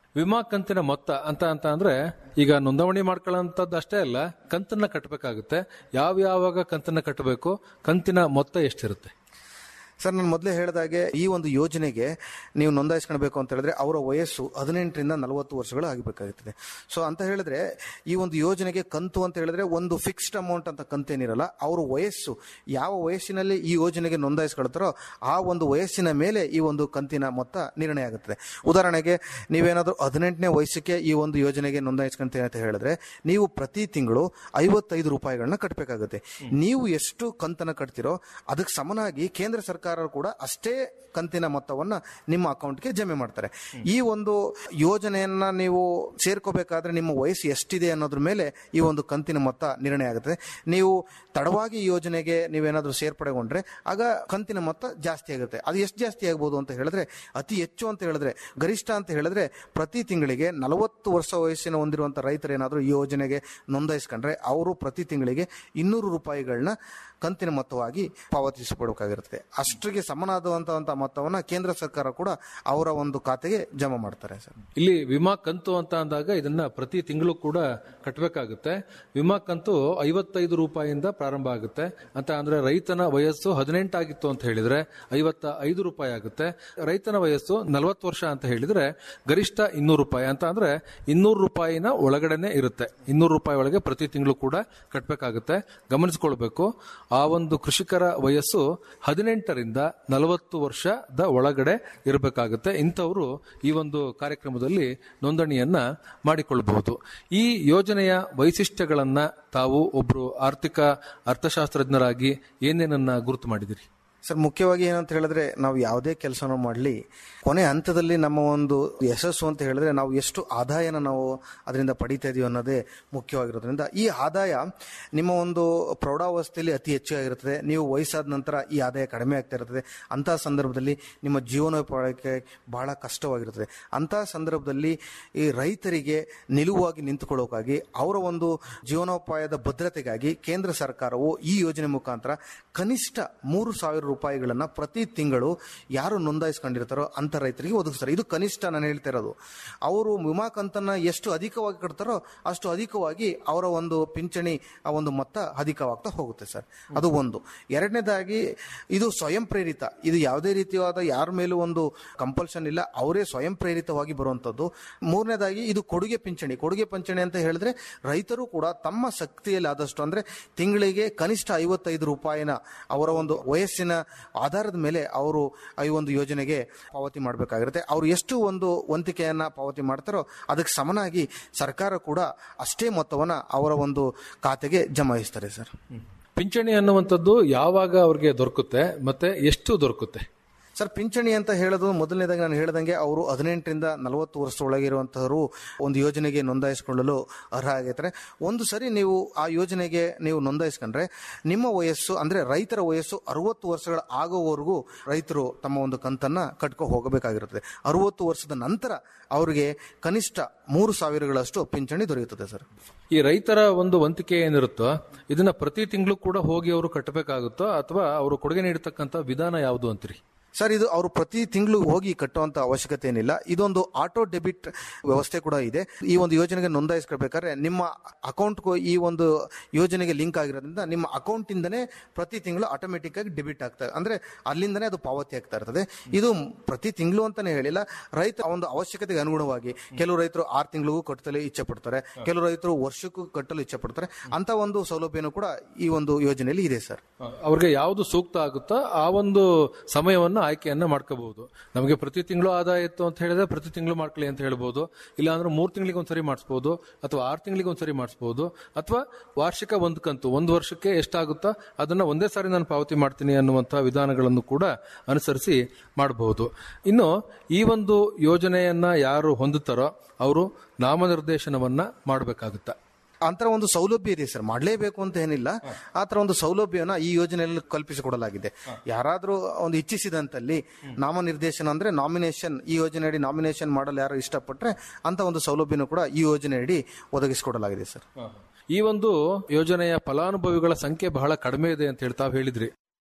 ವಿಮಾ ಕಂತಿನ ಮೊತ್ತ ಅಂತ ಅಂತ ಅಂದ್ರೆ ಈಗ ನೋಂದಣಿ ಮಾಡ್ಕೊಳ್ಳೋಂಥದ್ದು ಅಷ್ಟೇ ಅಲ್ಲ ಕಂತನ್ನ ಕಟ್ಟಬೇಕಾಗುತ್ತೆ ಯಾವ ಯಾವಾಗ ಕಂತನ್ನ ಕಟ್ಟಬೇಕು ಕಂತಿನ ಮೊತ್ತ ಎಷ್ಟಿರುತ್ತೆ ಸರ್ ನಾನು ಮೊದಲೇ ಹೇಳಿದಾಗೆ ಈ ಒಂದು ಯೋಜನೆಗೆ ನೀವು ನೋಂದಾಯಿಸ್ಕೊಳ್ಬೇಕು ಅಂತ ಹೇಳಿದ್ರೆ ಅವರ ವಯಸ್ಸು ಹದಿನೆಂಟರಿಂದ ನಲವತ್ತು ವರ್ಷಗಳು ಆಗಬೇಕಾಗುತ್ತದೆ ಸೊ ಅಂತ ಹೇಳಿದ್ರೆ ಈ ಒಂದು ಯೋಜನೆಗೆ ಕಂತು ಅಂತ ಹೇಳಿದ್ರೆ ಒಂದು ಫಿಕ್ಸ್ಡ್ ಅಮೌಂಟ್ ಅಂತ ಕಂತೇನಿರಲ್ಲ ಅವ್ರ ವಯಸ್ಸು ಯಾವ ವಯಸ್ಸಿನಲ್ಲಿ ಈ ಯೋಜನೆಗೆ ನೋಂದಾಯಿಸ್ಕೊಳ್ತಾರೋ ಆ ಒಂದು ವಯಸ್ಸಿನ ಮೇಲೆ ಈ ಒಂದು ಕಂತಿನ ಮೊತ್ತ ನಿರ್ಣಯ ಆಗುತ್ತದೆ ಉದಾಹರಣೆಗೆ ನೀವೇನಾದ್ರೂ ಹದಿನೆಂಟನೇ ವಯಸ್ಸಿಗೆ ಈ ಒಂದು ಯೋಜನೆಗೆ ನೋಂದಾಯಿಸ್ಕೊಂತೀವಿ ಅಂತ ಹೇಳಿದ್ರೆ ನೀವು ಪ್ರತಿ ತಿಂಗಳು ಐವತ್ತೈದು ರೂಪಾಯಿಗಳನ್ನ ಕಟ್ಟಬೇಕಾಗುತ್ತೆ ನೀವು ಎಷ್ಟು ಕಂತನ ಕಟ್ತಿರೋ ಅದಕ್ಕೆ ಸಮನಾಗಿ ಕೇಂದ್ರ ಸರ್ಕಾರ ಕೂಡ ಅಷ್ಟೇ ಕಂತಿನ ಮೊತ್ತವನ್ನ ನಿಮ್ಮ ಅಕೌಂಟ್ಗೆ ಜಮೆ ಮಾಡ್ತಾರೆ ಈ ಒಂದು ಯೋಜನೆಯನ್ನ ನೀವು ಸೇರ್ಕೋಬೇಕಾದ್ರೆ ನಿಮ್ಮ ವಯಸ್ಸು ಎಷ್ಟಿದೆ ಅನ್ನೋದ್ರ ಮೇಲೆ ಈ ಒಂದು ಕಂತಿನ ಮೊತ್ತ ನಿರ್ಣಯ ಆಗುತ್ತೆ ನೀವು ತಡವಾಗಿ ಈ ಯೋಜನೆಗೆ ನೀವೇನಾದ್ರೂ ಸೇರ್ಪಡೆಗೊಂಡ್ರೆ ಆಗ ಕಂತಿನ ಮೊತ್ತ ಜಾಸ್ತಿ ಆಗುತ್ತೆ ಅದು ಎಷ್ಟು ಜಾಸ್ತಿ ಆಗ್ಬೋದು ಅಂತ ಹೇಳಿದ್ರೆ ಅತಿ ಹೆಚ್ಚು ಅಂತ ಹೇಳಿದ್ರೆ ಗರಿಷ್ಠ ಅಂತ ಹೇಳಿದ್ರೆ ಪ್ರತಿ ತಿಂಗಳಿಗೆ ನಲವತ್ತು ವರ್ಷ ವಯಸ್ಸಿನ ಹೊಂದಿರುವಂತ ರೈತರು ಏನಾದರೂ ಈ ಯೋಜನೆಗೆ ನೋಂದಾಯಿಸ್ಕೊಂಡ್ರೆ ಅವರು ಪ್ರತಿ ತಿಂಗಳಿಗೆ ಇನ್ನೂರು ರೂಪಾಯಿಗಳನ್ನ ಕಂತಿನ ಮೊತ್ತವಾಗಿ ಪಾವತಿಸಬೇಕಾಗಿರುತ್ತದೆ ಅಷ್ಟರಿಗೆ ಸಮನಾದಂತಹ ಮೊತ್ತವನ್ನ ಕೇಂದ್ರ ಸರ್ಕಾರ ಕೂಡ ಅವರ ಒಂದು ಖಾತೆಗೆ ಜಮಾ ಮಾಡ್ತಾರೆ ಸರ್ ಇಲ್ಲಿ ವಿಮಾ ಕಂತು ಅಂತ ಅಂದಾಗ ಇದನ್ನ ಪ್ರತಿ ತಿಂಗಳು ಕೂಡ ಕಟ್ಟಬೇಕಾಗುತ್ತೆ ವಿಮಾ ಕಂತು ಐವತ್ತೈದು ರೂಪಾಯಿಯಿಂದ ಪ್ರಾರಂಭ ಆಗುತ್ತೆ ಅಂತ ಅಂದ್ರೆ ರೈತನ ವಯಸ್ಸು ಹದಿನೆಂಟಾಗಿತ್ತು ಅಂತ ಹೇಳಿದ್ರೆ ಐವತ್ತ ಐದು ರೂಪಾಯಿ ಆಗುತ್ತೆ ರೈತನ ವಯಸ್ಸು ನಲವತ್ತು ವರ್ಷ ಅಂತ ಹೇಳಿದ್ರೆ ಗರಿಷ್ಠ ಇನ್ನೂರು ರೂಪಾಯಿ ಅಂತ ಅಂದ್ರೆ ಇನ್ನೂರು ರೂಪಾಯಿನ ಒಳಗಡೆನೆ ಇರುತ್ತೆ ಇನ್ನೂರು ರೂಪಾಯಿ ಒಳಗೆ ಪ್ರತಿ ತಿಂಗಳು ಕೂಡ ಕಟ್ಟಬೇಕಾಗುತ್ತೆ ಗಮನಿಸಿಕೊಳ್ಬೇಕು ಆ ಒಂದು ಕೃಷಿಕರ ವಯಸ್ಸು ಹದಿನೆಂಟರಿಂದ ನಲವತ್ತು ವರ್ಷದ ಒಳಗಡೆ ಇರಬೇಕಾಗುತ್ತೆ ಇಂಥವರು ಈ ಒಂದು ಕಾರ್ಯಕ್ರಮದಲ್ಲಿ ನೋಂದಣಿಯನ್ನ ಮಾಡಿಕೊಳ್ಳಬಹುದು ಈ ಯೋಜನೆಯ ವೈಶಿಷ್ಟ್ಯಗಳನ್ನ ತಾವು ಒಬ್ರು ಆರ್ಥಿಕ ಅರ್ಥಶಾಸ್ತ್ರಜ್ಞರಾಗಿ ಏನೇನನ್ನ ಗುರುತು ಮಾಡಿದಿರಿ ಸರ್ ಮುಖ್ಯವಾಗಿ ಏನಂತ ಹೇಳಿದ್ರೆ ನಾವು ಯಾವುದೇ ಕೆಲಸನ ಮಾಡಲಿ ಕೊನೆ ಹಂತದಲ್ಲಿ ನಮ್ಮ ಒಂದು ಯಶಸ್ಸು ಅಂತ ಹೇಳಿದ್ರೆ ನಾವು ಎಷ್ಟು ಆದಾಯನ ನಾವು ಅದರಿಂದ ಪಡಿತಾ ಇದೀವಿ ಅನ್ನೋದೇ ಮುಖ್ಯವಾಗಿರೋದ್ರಿಂದ ಈ ಆದಾಯ ನಿಮ್ಮ ಒಂದು ಪ್ರೌಢಾವಸ್ಥೆಯಲ್ಲಿ ಅತಿ ಹೆಚ್ಚಾಗಿರುತ್ತದೆ ನೀವು ವಯಸ್ಸಾದ ನಂತರ ಈ ಆದಾಯ ಕಡಿಮೆ ಆಗ್ತಾ ಇರ್ತದೆ ಅಂತಹ ಸಂದರ್ಭದಲ್ಲಿ ನಿಮ್ಮ ಜೀವನೋಪಾಯಕ್ಕೆ ಬಹಳ ಕಷ್ಟವಾಗಿರುತ್ತದೆ ಅಂತಹ ಸಂದರ್ಭದಲ್ಲಿ ಈ ರೈತರಿಗೆ ನಿಲುವಾಗಿ ನಿಂತುಕೊಳ್ಳೋಕ್ಕಾಗಿ ಅವರ ಒಂದು ಜೀವನೋಪಾಯದ ಭದ್ರತೆಗಾಗಿ ಕೇಂದ್ರ ಸರ್ಕಾರವು ಈ ಯೋಜನೆ ಮುಖಾಂತರ ಕನಿಷ್ಠ ಮೂರು ಸಾವಿರ ರೂಪಾಯಿಗಳನ್ನ ಪ್ರತಿ ತಿಂಗಳು ಯಾರು ನೋಂದಾಯಿಸ್ಕೊಂಡಿರ್ತಾರೋ ಅಂತ ರೈತರಿಗೆ ಒದಗಿಸ್ತಾರೆ ಇದು ಕನಿಷ್ಠ ನಾನು ಹೇಳ್ತಾ ಇರೋದು ಅವರು ವಿಮಾ ಕಂತನ್ನ ಎಷ್ಟು ಅಧಿಕವಾಗಿ ಕಟ್ತಾರೋ ಅಷ್ಟು ಅಧಿಕವಾಗಿ ಅವರ ಒಂದು ಪಿಂಚಣಿ ಆ ಒಂದು ಮೊತ್ತ ಅಧಿಕವಾಗ್ತಾ ಹೋಗುತ್ತೆ ಸರ್ ಅದು ಒಂದು ಎರಡನೇದಾಗಿ ಇದು ಸ್ವಯಂ ಪ್ರೇರಿತ ಇದು ಯಾವುದೇ ರೀತಿಯಾದ ಯಾರ ಮೇಲೂ ಒಂದು ಕಂಪಲ್ಷನ್ ಇಲ್ಲ ಅವರೇ ಸ್ವಯಂ ಪ್ರೇರಿತವಾಗಿ ಬರುವಂತದ್ದು ಮೂರನೇದಾಗಿ ಇದು ಕೊಡುಗೆ ಪಿಂಚಣಿ ಕೊಡುಗೆ ಪಿಂಚಣಿ ಅಂತ ಹೇಳಿದ್ರೆ ರೈತರು ಕೂಡ ತಮ್ಮ ಶಕ್ತಿಯಲ್ಲಿ ಆದಷ್ಟು ಅಂದ್ರೆ ತಿಂಗಳಿಗೆ ಕನಿಷ್ಠ ಐವತ್ತೈದು ರೂಪಾಯಿನ ಅವರ ಒಂದು ವಯಸ್ಸಿನ ಆಧಾರದ ಮೇಲೆ ಅವರು ಈ ಒಂದು ಯೋಜನೆಗೆ ಪಾವತಿ ಮಾಡಬೇಕಾಗಿರುತ್ತೆ ಅವರು ಎಷ್ಟು ಒಂದು ವಂತಿಕೆಯನ್ನ ಪಾವತಿ ಮಾಡ್ತಾರೋ ಅದಕ್ಕೆ ಸಮನಾಗಿ ಸರ್ಕಾರ ಕೂಡ ಅಷ್ಟೇ ಮೊತ್ತವನ್ನ ಅವರ ಒಂದು ಖಾತೆಗೆ ಜಮಾಯಿಸ್ತಾರೆ ಸರ್ ಪಿಂಚಣಿ ಅನ್ನುವಂಥದ್ದು ಯಾವಾಗ ಅವ್ರಿಗೆ ದೊರಕುತ್ತೆ ಮತ್ತೆ ಎಷ್ಟು ದೊರಕುತ್ತೆ ಸರ್ ಪಿಂಚಣಿ ಅಂತ ಹೇಳೋದು ಮೊದಲನೇದಾಗಿ ನಾನು ಹೇಳ್ದಂಗೆ ಅವರು ಹದಿನೆಂಟರಿಂದ ನಲವತ್ತು ವರ್ಷ ಒಳಗಿರುವಂತಹವರು ಒಂದು ಯೋಜನೆಗೆ ನೋಂದಾಯಿಸಿಕೊಳ್ಳಲು ಅರ್ಹ ಆಗಿರ್ತಾರೆ ಒಂದು ಸರಿ ನೀವು ಆ ಯೋಜನೆಗೆ ನೀವು ನೋಂದಾಯಿಸ್ಕೊಂಡ್ರೆ ನಿಮ್ಮ ವಯಸ್ಸು ಅಂದ್ರೆ ರೈತರ ವಯಸ್ಸು ಅರವತ್ತು ವರ್ಷಗಳ ಆಗೋವರೆಗೂ ರೈತರು ತಮ್ಮ ಒಂದು ಕಂತನ್ನ ಕಟ್ಕೊ ಹೋಗಬೇಕಾಗಿರುತ್ತದೆ ಅರವತ್ತು ವರ್ಷದ ನಂತರ ಅವರಿಗೆ ಕನಿಷ್ಠ ಮೂರು ಸಾವಿರಗಳಷ್ಟು ಪಿಂಚಣಿ ದೊರೆಯುತ್ತದೆ ಸರ್ ಈ ರೈತರ ಒಂದು ವಂತಿಕೆ ಏನಿರುತ್ತೋ ಇದನ್ನ ಪ್ರತಿ ತಿಂಗಳು ಕೂಡ ಹೋಗಿ ಅವರು ಕಟ್ಟಬೇಕಾಗುತ್ತೋ ಅಥವಾ ಅವರು ಕೊಡುಗೆ ನೀಡತಕ್ಕಂತ ವಿಧಾನ ಯಾವುದು ಅಂತೀರಿ ಸರ್ ಇದು ಅವರು ಪ್ರತಿ ತಿಂಗಳು ಹೋಗಿ ಕಟ್ಟುವಂತ ಅವಶ್ಯಕತೆ ಏನಿಲ್ಲ ಇದೊಂದು ಆಟೋ ಡೆಬಿಟ್ ವ್ಯವಸ್ಥೆ ಕೂಡ ಇದೆ ಈ ಒಂದು ಯೋಜನೆಗೆ ನೋಂದಾಯಿಸ್ಕೊಳ್ಬೇಕಾದ್ರೆ ನಿಮ್ಮ ಅಕೌಂಟ್ಗೂ ಈ ಒಂದು ಯೋಜನೆಗೆ ಲಿಂಕ್ ಆಗಿರೋದ್ರಿಂದ ನಿಮ್ಮ ಅಕೌಂಟ್ ಇಂದನೇ ಪ್ರತಿ ತಿಂಗಳು ಆಟೋಮೆಟಿಕ್ ಆಗಿ ಡೆಬಿಟ್ ಆಗ್ತಾ ಅಂದ್ರೆ ಅಲ್ಲಿಂದನೇ ಅದು ಪಾವತಿ ಆಗ್ತಾ ಇರ್ತದೆ ಇದು ಪ್ರತಿ ತಿಂಗಳು ಅಂತಾನೆ ಹೇಳಿಲ್ಲ ರೈತ ಒಂದು ಅವಶ್ಯಕತೆಗೆ ಅನುಗುಣವಾಗಿ ಕೆಲವು ರೈತರು ಆರು ತಿಂಗಳಿಗೂ ಕಟ್ಟಲು ಇಚ್ಛೆ ಪಡ್ತಾರೆ ಕೆಲವು ರೈತರು ವರ್ಷಕ್ಕೂ ಕಟ್ಟಲು ಇಚ್ಛೆ ಪಡ್ತಾರೆ ಅಂತ ಒಂದು ಸೌಲಭ್ಯನೂ ಕೂಡ ಈ ಒಂದು ಯೋಜನೆಯಲ್ಲಿ ಇದೆ ಸರ್ ಅವ್ರಿಗೆ ಯಾವುದು ಸೂಕ್ತ ಆಗುತ್ತೋ ಆ ಒಂದು ಸಮಯವನ್ನು ಆಯ್ಕೆಯನ್ನ ಮಾಡ್ಕೋಬಹುದು ನಮಗೆ ಪ್ರತಿ ತಿಂಗಳು ಆದಾಯ ಇತ್ತು ಅಂತ ಹೇಳಿದ್ರೆ ಪ್ರತಿ ತಿಂಗಳು ಮಾಡ್ಕೊಳ್ಳಿ ಅಂತ ಹೇಳ್ಬೋದು ಇಲ್ಲ ಅಂದ್ರೆ ಮೂರು ತಿಂಗಳಿಗೆ ಒಂದ್ಸರಿ ಮಾಡಿಸ್ಬೋದು ಅಥವಾ ಆರು ತಿಂಗಳಿಗೆ ಒಂದ್ಸರಿ ಮಾಡಿಸ್ಬೋದು ಅಥವಾ ವಾರ್ಷಿಕ ಒಂದು ಕಂತು ಒಂದು ವರ್ಷಕ್ಕೆ ಎಷ್ಟಾಗುತ್ತೋ ಅದನ್ನ ಒಂದೇ ಸಾರಿ ನಾನು ಪಾವತಿ ಮಾಡ್ತೀನಿ ಅನ್ನುವಂತಹ ವಿಧಾನಗಳನ್ನು ಕೂಡ ಅನುಸರಿಸಿ ಮಾಡಬಹುದು ಇನ್ನು ಈ ಒಂದು ಯೋಜನೆಯನ್ನ ಯಾರು ಹೊಂದುತ್ತಾರೋ ಅವರು ನಾಮನಿರ್ದೇಶನವನ್ನ ಮಾಡಬೇಕಾಗುತ್ತಾ ಅಂತರ ಒಂದು ಸೌಲಭ್ಯ ಇದೆ ಸರ್ ಮಾಡಲೇಬೇಕು ಅಂತ ಏನಿಲ್ಲ ಆ ತರ ಒಂದು ಸೌಲಭ್ಯವನ್ನ ಈ ಯೋಜನೆಯಲ್ಲಿ ಕಲ್ಪಿಸಿಕೊಡಲಾಗಿದೆ ಯಾರಾದ್ರೂ ಒಂದು ಇಚ್ಛಿಸಿದಂತಲ್ಲಿ ನಾಮನಿರ್ದೇಶನ ಅಂದ್ರೆ ನಾಮಿನೇಷನ್ ಈ ಯೋಜನೆಯಡಿ ನಾಮಿನೇಷನ್ ಮಾಡಲು ಯಾರು ಇಷ್ಟಪಟ್ರೆ ಅಂತ ಒಂದು ಸೌಲಭ್ಯನೂ ಕೂಡ ಈ ಯೋಜನೆಯಡಿ ಒದಗಿಸಿಕೊಡಲಾಗಿದೆ ಸರ್ ಈ ಒಂದು ಯೋಜನೆಯ ಫಲಾನುಭವಿಗಳ ಸಂಖ್ಯೆ ಬಹಳ ಕಡಿಮೆ ಇದೆ ಅಂತ ಹೇಳಿ ತಾವು ಹೇಳಿದ್ರಿ